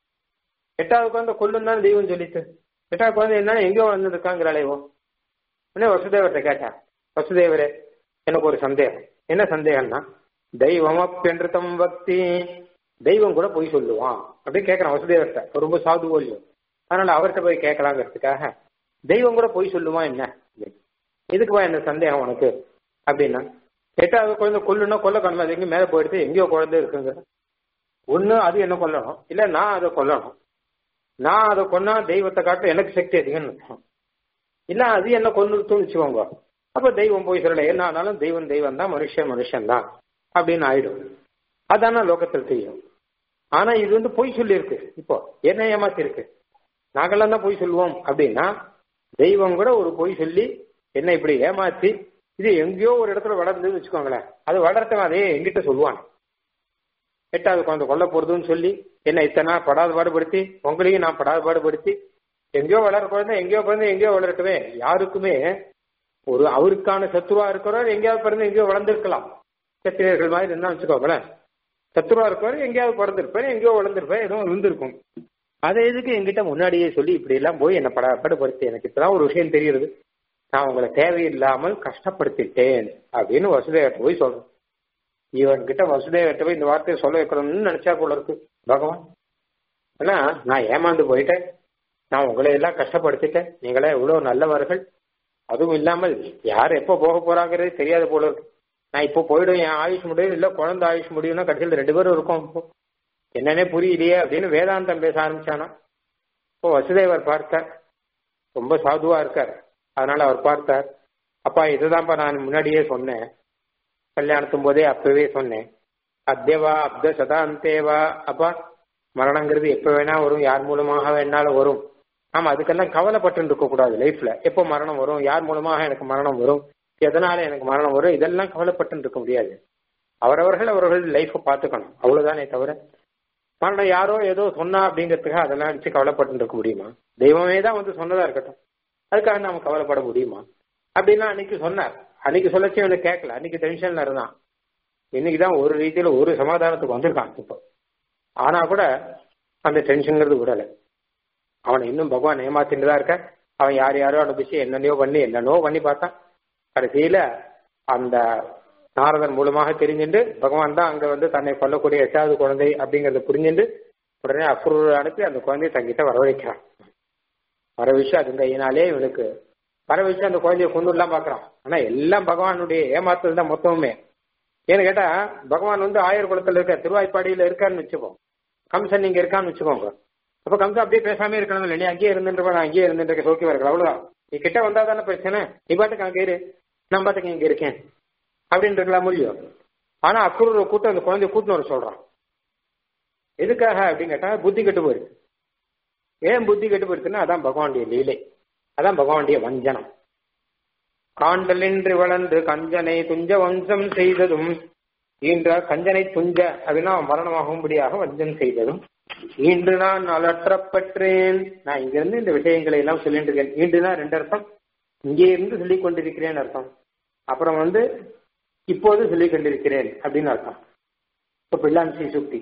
A: எட்டாவது குழந்தை கொல்லும் தான் தெய்வம் சொல்லிட்டு எட்டாவது குழந்தை என்ன எங்கேயோ வளர்ந்துருக்காங்கிறாளேவோ உடனே வசுதேவர்கிட்ட கேட்டேன் வசுதேவரே எனக்கு ஒரு சந்தேகம் என்ன சந்தேகம்னா தெய்வம் அப்பென்று தம் பக்தி தெய்வம் கூட போய் சொல்லுவான் அப்படின்னு கேட்கறான் வசுதேவர்கிட்ட ரொம்ப சாதுவோ இல்லையோ அதனால அவர்கிட்ட போய் கேட்கலாங்கிறதுக்காக தெய்வம் கூட போய் சொல்லுமா என்ன எதுக்குவா என்ன சந்தேகம் உனக்கு அப்படின்னா எட்டாவது குழந்தை கொல்லுனா கொல்ல காணுமா அது எங்கேயும் மேலே போயிடுது எங்கேயோ குழந்தை இருக்குங்க ஒன்று அது என்ன கொல்லணும் இல்லை நான் அதை கொல்லணும் நான் அதை கொன்னா தெய்வத்தை காட்ட எனக்கு சக்தி அதிகம்னு இருக்கும் இல்ல அது என்ன கொண்டுட்டுன்னு வச்சுக்கோங்க அப்ப தெய்வம் போய் சொல்லல என்ன ஆனாலும் தெய்வம் தெய்வம் தான் மனுஷன் மனுஷன் தான் அப்படின்னு ஆயிடும் அதான லோகத்தில் தெரியும் ஆனா இது வந்து பொய் சொல்லியிருக்கு இப்போ என்ன ஏமாத்தி இருக்கு நாங்கெல்லாம் தான் பொய் சொல்லுவோம் அப்படின்னா தெய்வம் கூட ஒரு பொய் சொல்லி என்ன இப்படி ஏமாத்தி இது எங்கேயோ ஒரு இடத்துல வளர்ந்ததுன்னு வச்சுக்கோங்களேன் அது வளர்த்தவன் அதே எங்கிட்ட சொல்லுவான் எட்டாவது குழந்தை கொல்ல போறதுன்னு சொல்லி என்ன இத்தனை நாள் படாத பாடுபடுத்தி உங்களையும் நான் படாத பாடுபடுத்தி எங்கேயோ வளர குழந்தை எங்கேயோ பிறந்து எங்கேயோ வளரட்டுமே யாருக்குமே ஒரு அவருக்கான சத்துருவா இருக்கிறவர் எங்கேயாவது பிறந்து எங்கேயோ வளர்ந்துருக்கலாம் சத்திரியர்கள் மாதிரி இருந்தா வச்சுக்கோங்களேன் சத்துருவா இருக்கிறவர் எங்கேயாவது பிறந்திருப்பாரு எங்கேயோ வளர்ந்துருப்பாரு எதுவும் இருந்திருக்கும் அதை எதுக்கு என்கிட்ட முன்னாடியே சொல்லி இப்படி எல்லாம் போய் என்ன பட படுபடுத்தி எனக்கு இப்பதான் ஒரு விஷயம் தெரியுது நான் உங்களை தேவையில்லாமல் கஷ்டப்படுத்திட்டேன் அப்படின்னு வசுதேவர்கிட்ட போய் சொல்றேன் இவன் கிட்ட வசுதேவர்கிட்ட போய் இந்த வார்த்தையை சொல்ல வைக்கணும்னு நினைச்சா போல இருக்கு பகவான் ஏன்னா நான் ஏமாந்து போயிட்டேன் நான் உங்களை எல்லாம் கஷ்டப்படுத்திட்டேன் நீங்களே எவ்வளவு நல்லவர்கள் அதுவும் இல்லாமல் யார் எப்போ போக போறாங்கிறது தெரியாத போல இருக்கு நான் இப்போ போயிடும் என் ஆயுஷ் முடியும் இல்ல குழந்தை ஆயுஷ் முடியும்னா கடைசியில் ரெண்டு பேரும் இருக்கோம் இப்போ என்னன்னே புரியலையே அப்படின்னு வேதாந்தம் பேச ஆரம்பிச்சானா இப்போ வசுதேவர் பார்த்தார் ரொம்ப சாதுவா இருக்கார் அதனால அவர் பார்த்தார் அப்பா இதுதான்ப்பா நான் முன்னாடியே சொன்னேன் கல்யாணத்தும் போதே அப்பவே சொன்னேன் அத்தியவா அப்த சதாந்தேவா அப்பா மரணங்கிறது எப்ப வேணா வரும் யார் மூலமாக வேணாலும் வரும் ஆமா அதுக்கெல்லாம் கவலைப்பட்டு இருக்க கூடாது லைஃப்ல எப்போ மரணம் வரும் யார் மூலமாக எனக்கு மரணம் வரும் எதனால எனக்கு மரணம் வரும் இதெல்லாம் கவலைப்பட்டு இருக்க முடியாது அவரவர்கள் அவர்கள் லைஃப்பை பார்த்துக்கணும் அவ்வளவுதானே தவிர மரணம் யாரோ ஏதோ சொன்னா அப்படிங்கிறதுக்காக அதெல்லாம் வச்சு கவலைப்பட்டு இருக்க முடியுமா தெய்வமே தான் வந்து சொன்னதா இருக்கட்டும் அதுக்காக நாம கவலைப்பட முடியுமா அப்படின்னா அன்னைக்கு சொன்னார் அன்னைக்கு சொல்லச்சு எனக்கு கேட்கல அன்னைக்கு டென்ஷன்ல இருந்தான் இன்னைக்குதான் ஒரு ரீதியில ஒரு சமாதானத்துக்கு வந்திருக்கான் இப்போ ஆனா கூட அந்த டென்ஷன்ங்கிறது விடல அவனை இன்னும் பகவான் ஏமாத்திட்டு தான் இருக்க அவன் யார் யாரோ அனுப்பிச்சு என்னென்னயோ பண்ணி என்னென்னோ பண்ணி பார்த்தான் கடைசியில அந்த நாரதன் மூலமாக தெரிஞ்சுட்டு பகவான் தான் அங்க வந்து தன்னை கொல்லக்கூடிய எட்டாவது குழந்தை அப்படிங்கறத புரிஞ்சுட்டு உடனே அக்ரூர் அனுப்பி அந்த குழந்தைய தங்கிட்ட வரவழைக்கிறான் வர விஷயம் அது கையினாலே இவனுக்கு வர விஷயம் அந்த குழந்தைய கொண்டுலாம் பாக்குறான் ஆனா எல்லாம் பகவானுடைய ஏமாத்தல் தான் மொத்தமுமே ஏன்னு கேட்டா பகவான் வந்து ஆயர் குளத்துல இருக்க திருவாய்ப்பாடியில இருக்கான்னு வச்சுப்போம் கம்சன் இங்க இருக்கான்னு வச்சுக்கோங்க அப்ப கம்சன் அப்படியே பேசாம இருக்கணும் இல்லை நீ அங்கேயே இருந்துட்டு நான் அங்கேயே இருந்துட்டு சோக்கி வரல அவ்வளவுதான் நீ கிட்ட வந்தா தானே பிரச்சனை நீ பாட்டுக்கு அங்க இரு நான் பாட்டுக்கு இங்க இருக்கேன் அப்படின்னு இருக்கலாம் முடியும் ஆனா அக்ரூர கூட்டம் அந்த குழந்தைய கூட்டின்னு வர சொல்றான் எதுக்காக அப்படின்னு கேட்டா புத்தி கெட்டு போயிருக்கு ஏன் புத்தி கெட்டு போயிருக்குன்னா அதான் பகவானுடைய லீலை அதான் பகவானுடைய வஞ்சனம் காண்டலின்றி வளர்ந்து கஞ்சனை துஞ்ச வம்சம் செய்ததும் ஈன்ற கஞ்சனை துஞ்ச அப்படின்னா மரணமாகும்படியாக வஞ்சம் செய்ததும் இன்று நான் அலற்றப்பற்றேன் நான் இங்கிருந்து இந்த விஷயங்களை எல்லாம் சொல்லிட்டு இருக்கேன் இன்றுனா ரெண்டு அர்த்தம் இங்கே இருந்து சொல்லிக் கொண்டிருக்கிறேன் அர்த்தம் அப்புறம் வந்து இப்போது சொல்லிக் கொண்டிருக்கிறேன் அப்படின்னு அர்த்தம் இப்போ பிள்ளான் ஸ்ரீ சுக்தி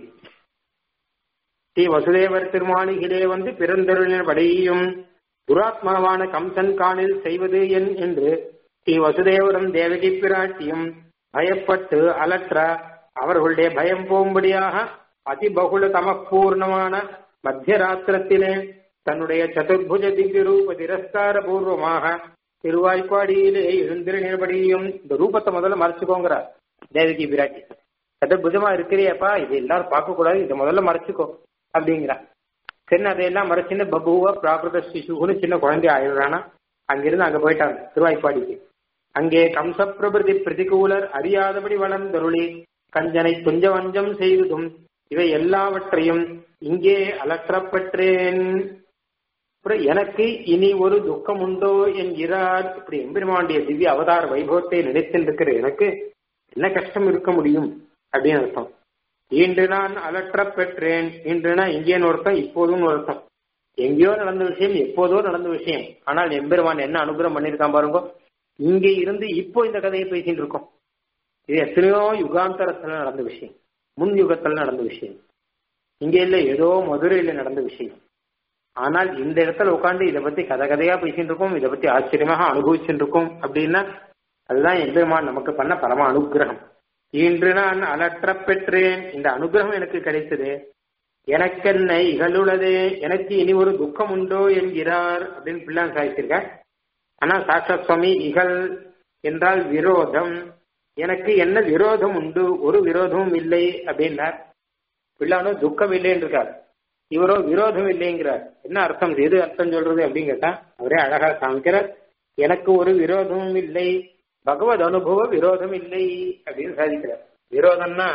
A: ஸ்ரீ வசுதேவர் திருமாளிகளே வந்து பிறந்தருளின் வடையும் துராத்மகமான கம்சன் காணில் செய்வது என் என்று ஸ்ரீ வசுதேவரும் தேவகி பிராட்டியும் பயப்பட்டு அலற்ற அவர்களுடைய பயம் போகும்படியாக அதிபகுல தமப்பூர்ணமான மத்திய ராத்திரத்திலே தன்னுடைய சதுர்புஜ திவ்ய ரூப திரஸ்கார பூர்வமாக திருவாய்ப்பாடியிலே எழுந்திருந்தபடியும் இந்த ரூபத்தை முதல்ல மறைச்சுக்கோங்கிறார் தேவகி பிராட்டி சதுர்புஜமா இருக்கிறியப்பா இது எல்லாரும் பார்க்க கூடாது இதை முதல்ல மறைச்சுக்கோ அப்படிங்கிறா சரி அதையெல்லாம் மறைச்சுன்னு பபுவா பிராகிருத சிசுன்னு சின்ன குழந்தை ஆயிடுறானா அங்கிருந்து அங்க போயிட்டாங்க திருவாய்ப்பாடிக்கு அங்கே கம்ச பிரபிருதி பிரதிகூலர் அறியாதபடி வளர்ந்தருளி கஞ்சனை துஞ்ச வஞ்சம் செய்ததும் இவை எல்லாவற்றையும் இங்கே அலற்றப்பெற்றேன் அப்புறம் எனக்கு இனி ஒரு துக்கம் உண்டோ என்கிறார் இப்படி எம்பெருமாண்டிய திவ்ய அவதார வைபவத்தை நினைத்திருக்கிற எனக்கு என்ன கஷ்டம் இருக்க முடியும் அப்படின்னு அர்த்தம் இன்று நான் அலற்ற பெற்றேன் இன்றுனா இங்கேன்னு ஒருத்தம் இப்போதும் ஒருத்தம் எங்கேயோ நடந்த விஷயம் எப்போதோ நடந்த விஷயம் ஆனால் எம்பெருமான் என்ன அனுகிரகம் பண்ணியிருக்கான் பாருங்க இங்கே இருந்து இப்போ இந்த கதையை பேசிட்டு இருக்கோம் இது எத்தனையோ யுகாந்தரத்துல நடந்த விஷயம் முன் யுகத்துல நடந்த விஷயம் இங்க இல்ல ஏதோ மதுரையில நடந்த விஷயம் ஆனால் இந்த இடத்துல உட்காந்து இதை பத்தி கதை கதையா பேசிட்டு இருக்கோம் இதை பத்தி ஆச்சரியமாக அனுபவிச்சுட்டு இருக்கோம் அப்படின்னா அதுதான் எம்பெருமான் நமக்கு பண்ண பரம அனுகிரகம் இன்று நான் அலற்ற பெற்றேன் இந்த அனுகிரகம் எனக்கு கிடைத்தது எனக்கென்ன இகழுள்ளதே எனக்கு இனி ஒரு துக்கம் உண்டோ என்கிறார் அப்படின்னு பிள்ளான் சாதிச்சிருக்க ஆனா சாட்சாத் சுவாமி இகழ் என்றால் விரோதம் எனக்கு என்ன விரோதம் உண்டு ஒரு விரோதமும் இல்லை அப்படின்னார் பிள்ளானும் துக்கம் இல்லைன்னு இருக்கார் இவரோ விரோதம் இல்லைங்கிறார் என்ன அர்த்தம் எது அர்த்தம் சொல்றது அப்படின்னு கேட்டா அவரே அழகா காமிக்கிறார் எனக்கு ஒரு விரோதமும் இல்லை பகவத் அனுபவ விரோதம் இல்லை அப்படின்னு சாதிக்கிறார் விரோதம்னா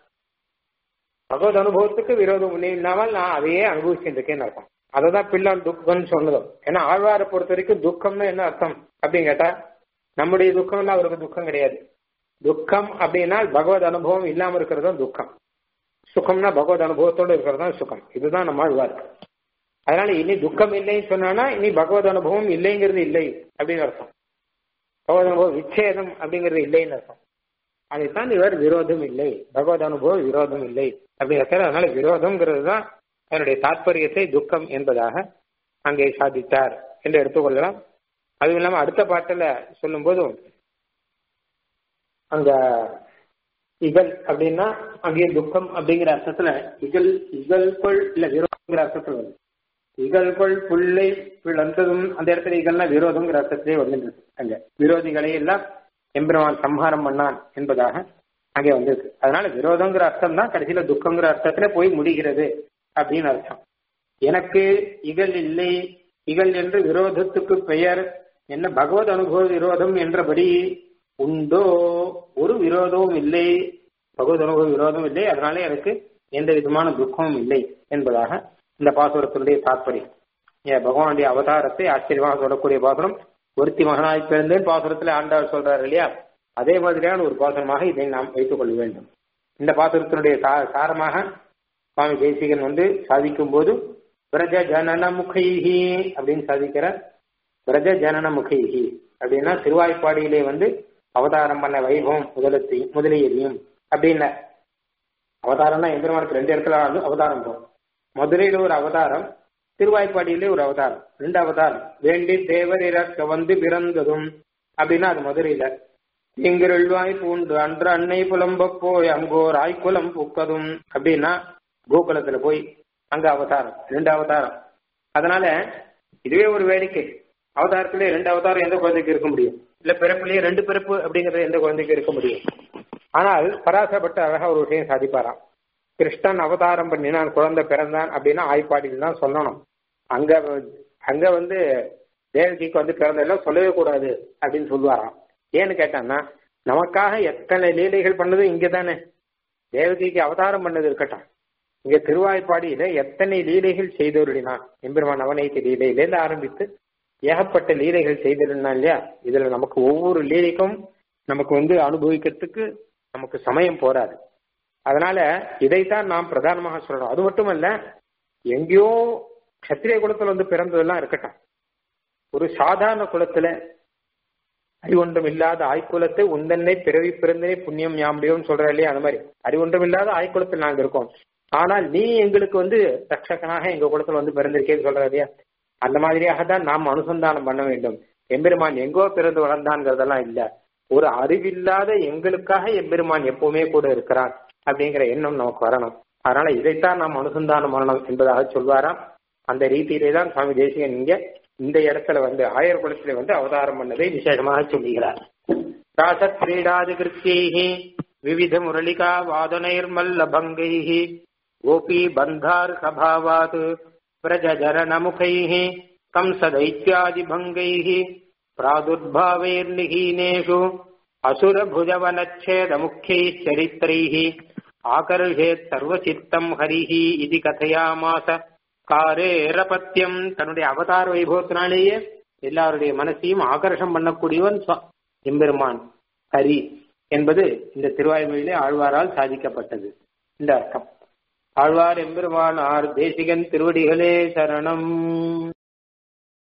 A: பகவத் அனுபவத்துக்கு விரோதம் இல்லை இல்லாமல் நான் அதையே அனுபவிச்சுட்டு இருக்கேன்னு அர்த்தம் அதை தான் பிள்ளான் துக்கம்னு சொன்னதும் ஏன்னா ஆழ்வாரை பொறுத்த வரைக்கும் துக்கம்னு என்ன அர்த்தம் அப்படின்னு கேட்டா நம்முடைய துக்கம் எல்லாம் அவருக்கு துக்கம் கிடையாது துக்கம் அப்படின்னா பகவத் அனுபவம் இல்லாம இருக்கிறது தான் துக்கம் சுகம்னா பகவத் அனுபவத்தோடு இருக்கிறது தான் சுகம் இதுதான் நம்ம ஆழ்வார் அதனால இனி துக்கம் இல்லைன்னு சொன்னானா இனி பகவத் அனுபவம் இல்லைங்கிறது இல்லை அப்படின்னு அர்த்தம் பகவத் அனுபவம் விச்சேதம் அப்படிங்கிறது இல்லைன்னு அர்த்தம் அதைத்தான் இவர் விரோதம் இல்லை பகவத் அனுபவம் விரோதம் இல்லை அப்படிங்கிறார் அதனால விரோதம்ங்கிறது தான் அதனுடைய தாற்பயத்தை துக்கம் என்பதாக அங்கே சாதித்தார் என்று எடுத்துக்கொள்ளலாம் அதுவும் இல்லாம அடுத்த பாட்டுல சொல்லும் போதும் அங்க இகல் அப்படின்னா அங்கே துக்கம் அப்படிங்கிற அர்த்தத்துல இகல் இகழ்கொள் இல்ல விரோதங்கிற அர்த்தத்துல வருது இகழ்கொள் புல்லை பிளந்ததும் அந்த இடத்துல இகழ்னா விரோதங்கிற அர்த்தத்திலே வந்துருக்கு அங்க விரோதிகளை எல்லாம் எம்பெருமான் சம்ஹாரம் பண்ணான் என்பதாக அங்கே வந்திருக்கு அதனால விரோதங்கிற அர்த்தம் தான் கடைசியில துக்கங்கிற அர்த்தத்துல போய் முடிகிறது அப்படின்னு அர்த்தம் எனக்கு இகல் இல்லை இகல் என்று விரோதத்துக்கு பெயர் என்ன பகவத் அனுபவ விரோதம் என்றபடி உண்டோ ஒரு விரோதமும் இல்லை பகவத் அனுபவ விரோதம் இல்லை அதனால எனக்கு எந்த விதமான துக்கமும் இல்லை என்பதாக இந்த பாசுரத்தினுடைய தாற்பயம் ஏன் பகவானுடைய அவதாரத்தை ஆச்சரியமாக சொல்லக்கூடிய பாசுரம் ஒருத்தி மகனாய் பிறந்தேன் பாசுரத்துல ஆண்டாள் சொல்றாரு இல்லையா அதே மாதிரியான ஒரு பாசுரமாக இதை நாம் வைத்துக் கொள்ள வேண்டும் இந்த பாசுரத்தினுடைய சாரமாக சுவாமி தேசிகன் வந்து சாதிக்கும் போது பிரஜ ஜனன முகைஹி அப்படின்னு சாதிக்கிறார் பிரஜ ஜனன முகைஹி அப்படின்னா திருவாய்ப்பாடியிலே வந்து அவதாரம் பண்ண வைபவம் முதலத்தையும் முதலியதையும் அப்படின்ன அவதாரம்னா எந்திரமானுக்கு ரெண்டு இடத்துல அவதாரம் போகும் மதுரையில ஒரு அவதாரம் திருவாய்ப்பாடியிலே ஒரு அவதாரம் ரெண்டு அவதாரம் வேண்டி தேவர் இறக்க வந்து பிறந்ததும் அப்படின்னா அது மதுரையில எங்கிருள்வாய் பூண்டு அன்று அன்னை புலம்ப போய் அங்கோர் ஆய்குலம் பூக்கதும் அப்படின்னா கோகுலத்துல போய் அங்க அவதாரம் ரெண்டு அவதாரம் அதனால இதுவே ஒரு வேடிக்கை அவதாரத்திலே ரெண்டு அவதாரம் எந்த குழந்தைக்கு இருக்க முடியும் இல்ல பிறப்பிலேயே ரெண்டு பிறப்பு அப்படிங்கறது எந்த குழந்தைக்கு இருக்க முடியும் ஆனால் பராசப்பட்டு அழகா ஒரு விஷயம் சாதிப்பாராம் கிருஷ்ணன் அவதாரம் பண்ணினான் குழந்தை பிறந்தான் அப்படின்னா ஆய்ப்பாடியில் தான் சொல்லணும் அங்க அங்க வந்து தேவகிக்கு வந்து பிறந்தெல்லாம் சொல்லவே கூடாது அப்படின்னு சொல்லுவாராம் ஏன்னு கேட்டான்னா நமக்காக எத்தனை லீலைகள் பண்ணது இங்க தானே தேவகிக்கு அவதாரம் பண்ணது இருக்கட்டும் இங்க திருவாய்ப்பாடியில எத்தனை லீலைகள் செய்தோருடினான் எம்பெருமான் நவநீதி லீலையிலேருந்து ஆரம்பித்து ஏகப்பட்ட லீலைகள் செய்திருந்தான் இல்லையா இதுல நமக்கு ஒவ்வொரு லீலைக்கும் நமக்கு வந்து அனுபவிக்கிறதுக்கு நமக்கு சமயம் போராது அதனால இதைத்தான் நாம் பிரதானமாக சொல்றோம் அது மட்டுமல்ல எங்கேயோ கத்திரிய குலத்துல வந்து பிறந்ததெல்லாம் இருக்கட்டும் ஒரு சாதாரண குலத்துல அறிவொன்றும் இல்லாத ஆய்குலத்தை உந்தன்னை பிறவி பிறந்தனே புண்ணியம் யாமுடையோன்னு சொல்ற இல்லையா அந்த மாதிரி அறிவொன்றும் இல்லாத ஆய்குலத்தில் நாங்க இருக்கோம் ஆனால் நீ எங்களுக்கு வந்து ரட்சகனாக எங்க குலத்துல வந்து பிறந்திருக்கேன்னு சொல்ற இல்லையா அந்த மாதிரியாக தான் நாம் அனுசந்தானம் பண்ண வேண்டும் எம்பெருமான் எங்கோ பிறந்து வளர்ந்தான்ங்கிறதெல்லாம் இல்ல ஒரு அறிவில்லாத எங்களுக்காக எம்பெருமான் எப்பவுமே கூட இருக்கிறான் அப்படிங்கிற எண்ணம் நமக்கு வரணும் அதனால இதைத்தான் நாம் அனுசந்தானம் பண்ணணும் என்பதாக சொல்வாராம் அந்த ரீதியிலே தான் சுவாமி தேசிகன் இங்க இந்த இடத்துல வந்து ஆயர் குலத்திலே வந்து அவதாரம் பண்ணதை விசேஷமாக சொல்லுகிறார் ராச கிரீடாதி கிருத்தியை விவித முரளிகா வாதனைர்மல்லபங்கை கோபி பந்தார் சபாவாத் பிரஜரணமுகை கம்சதைத்யாதி பங்கை प्रादुर्भावैर्निहीनेषु असुरभुजवनच्छेदमुख्यैः चरित्रैः ஆகர்ஷேத் சர்வசித்தம் ஹரிஹி இது கதையாமாச காரேரபத்தியம் தன்னுடைய அவதார வைபவத்தினாலேயே எல்லாருடைய மனசையும் ஆகர்ஷம் பண்ணக்கூடியவன் எம்பெருமான் ஹரி என்பது இந்த திருவாய்மொழியிலே ஆழ்வாரால் சாதிக்கப்பட்டது இந்த அர்த்தம் ஆழ்வார் எம்பெருமான் ஆர் தேசிகன் திருவடிகளே சரணம்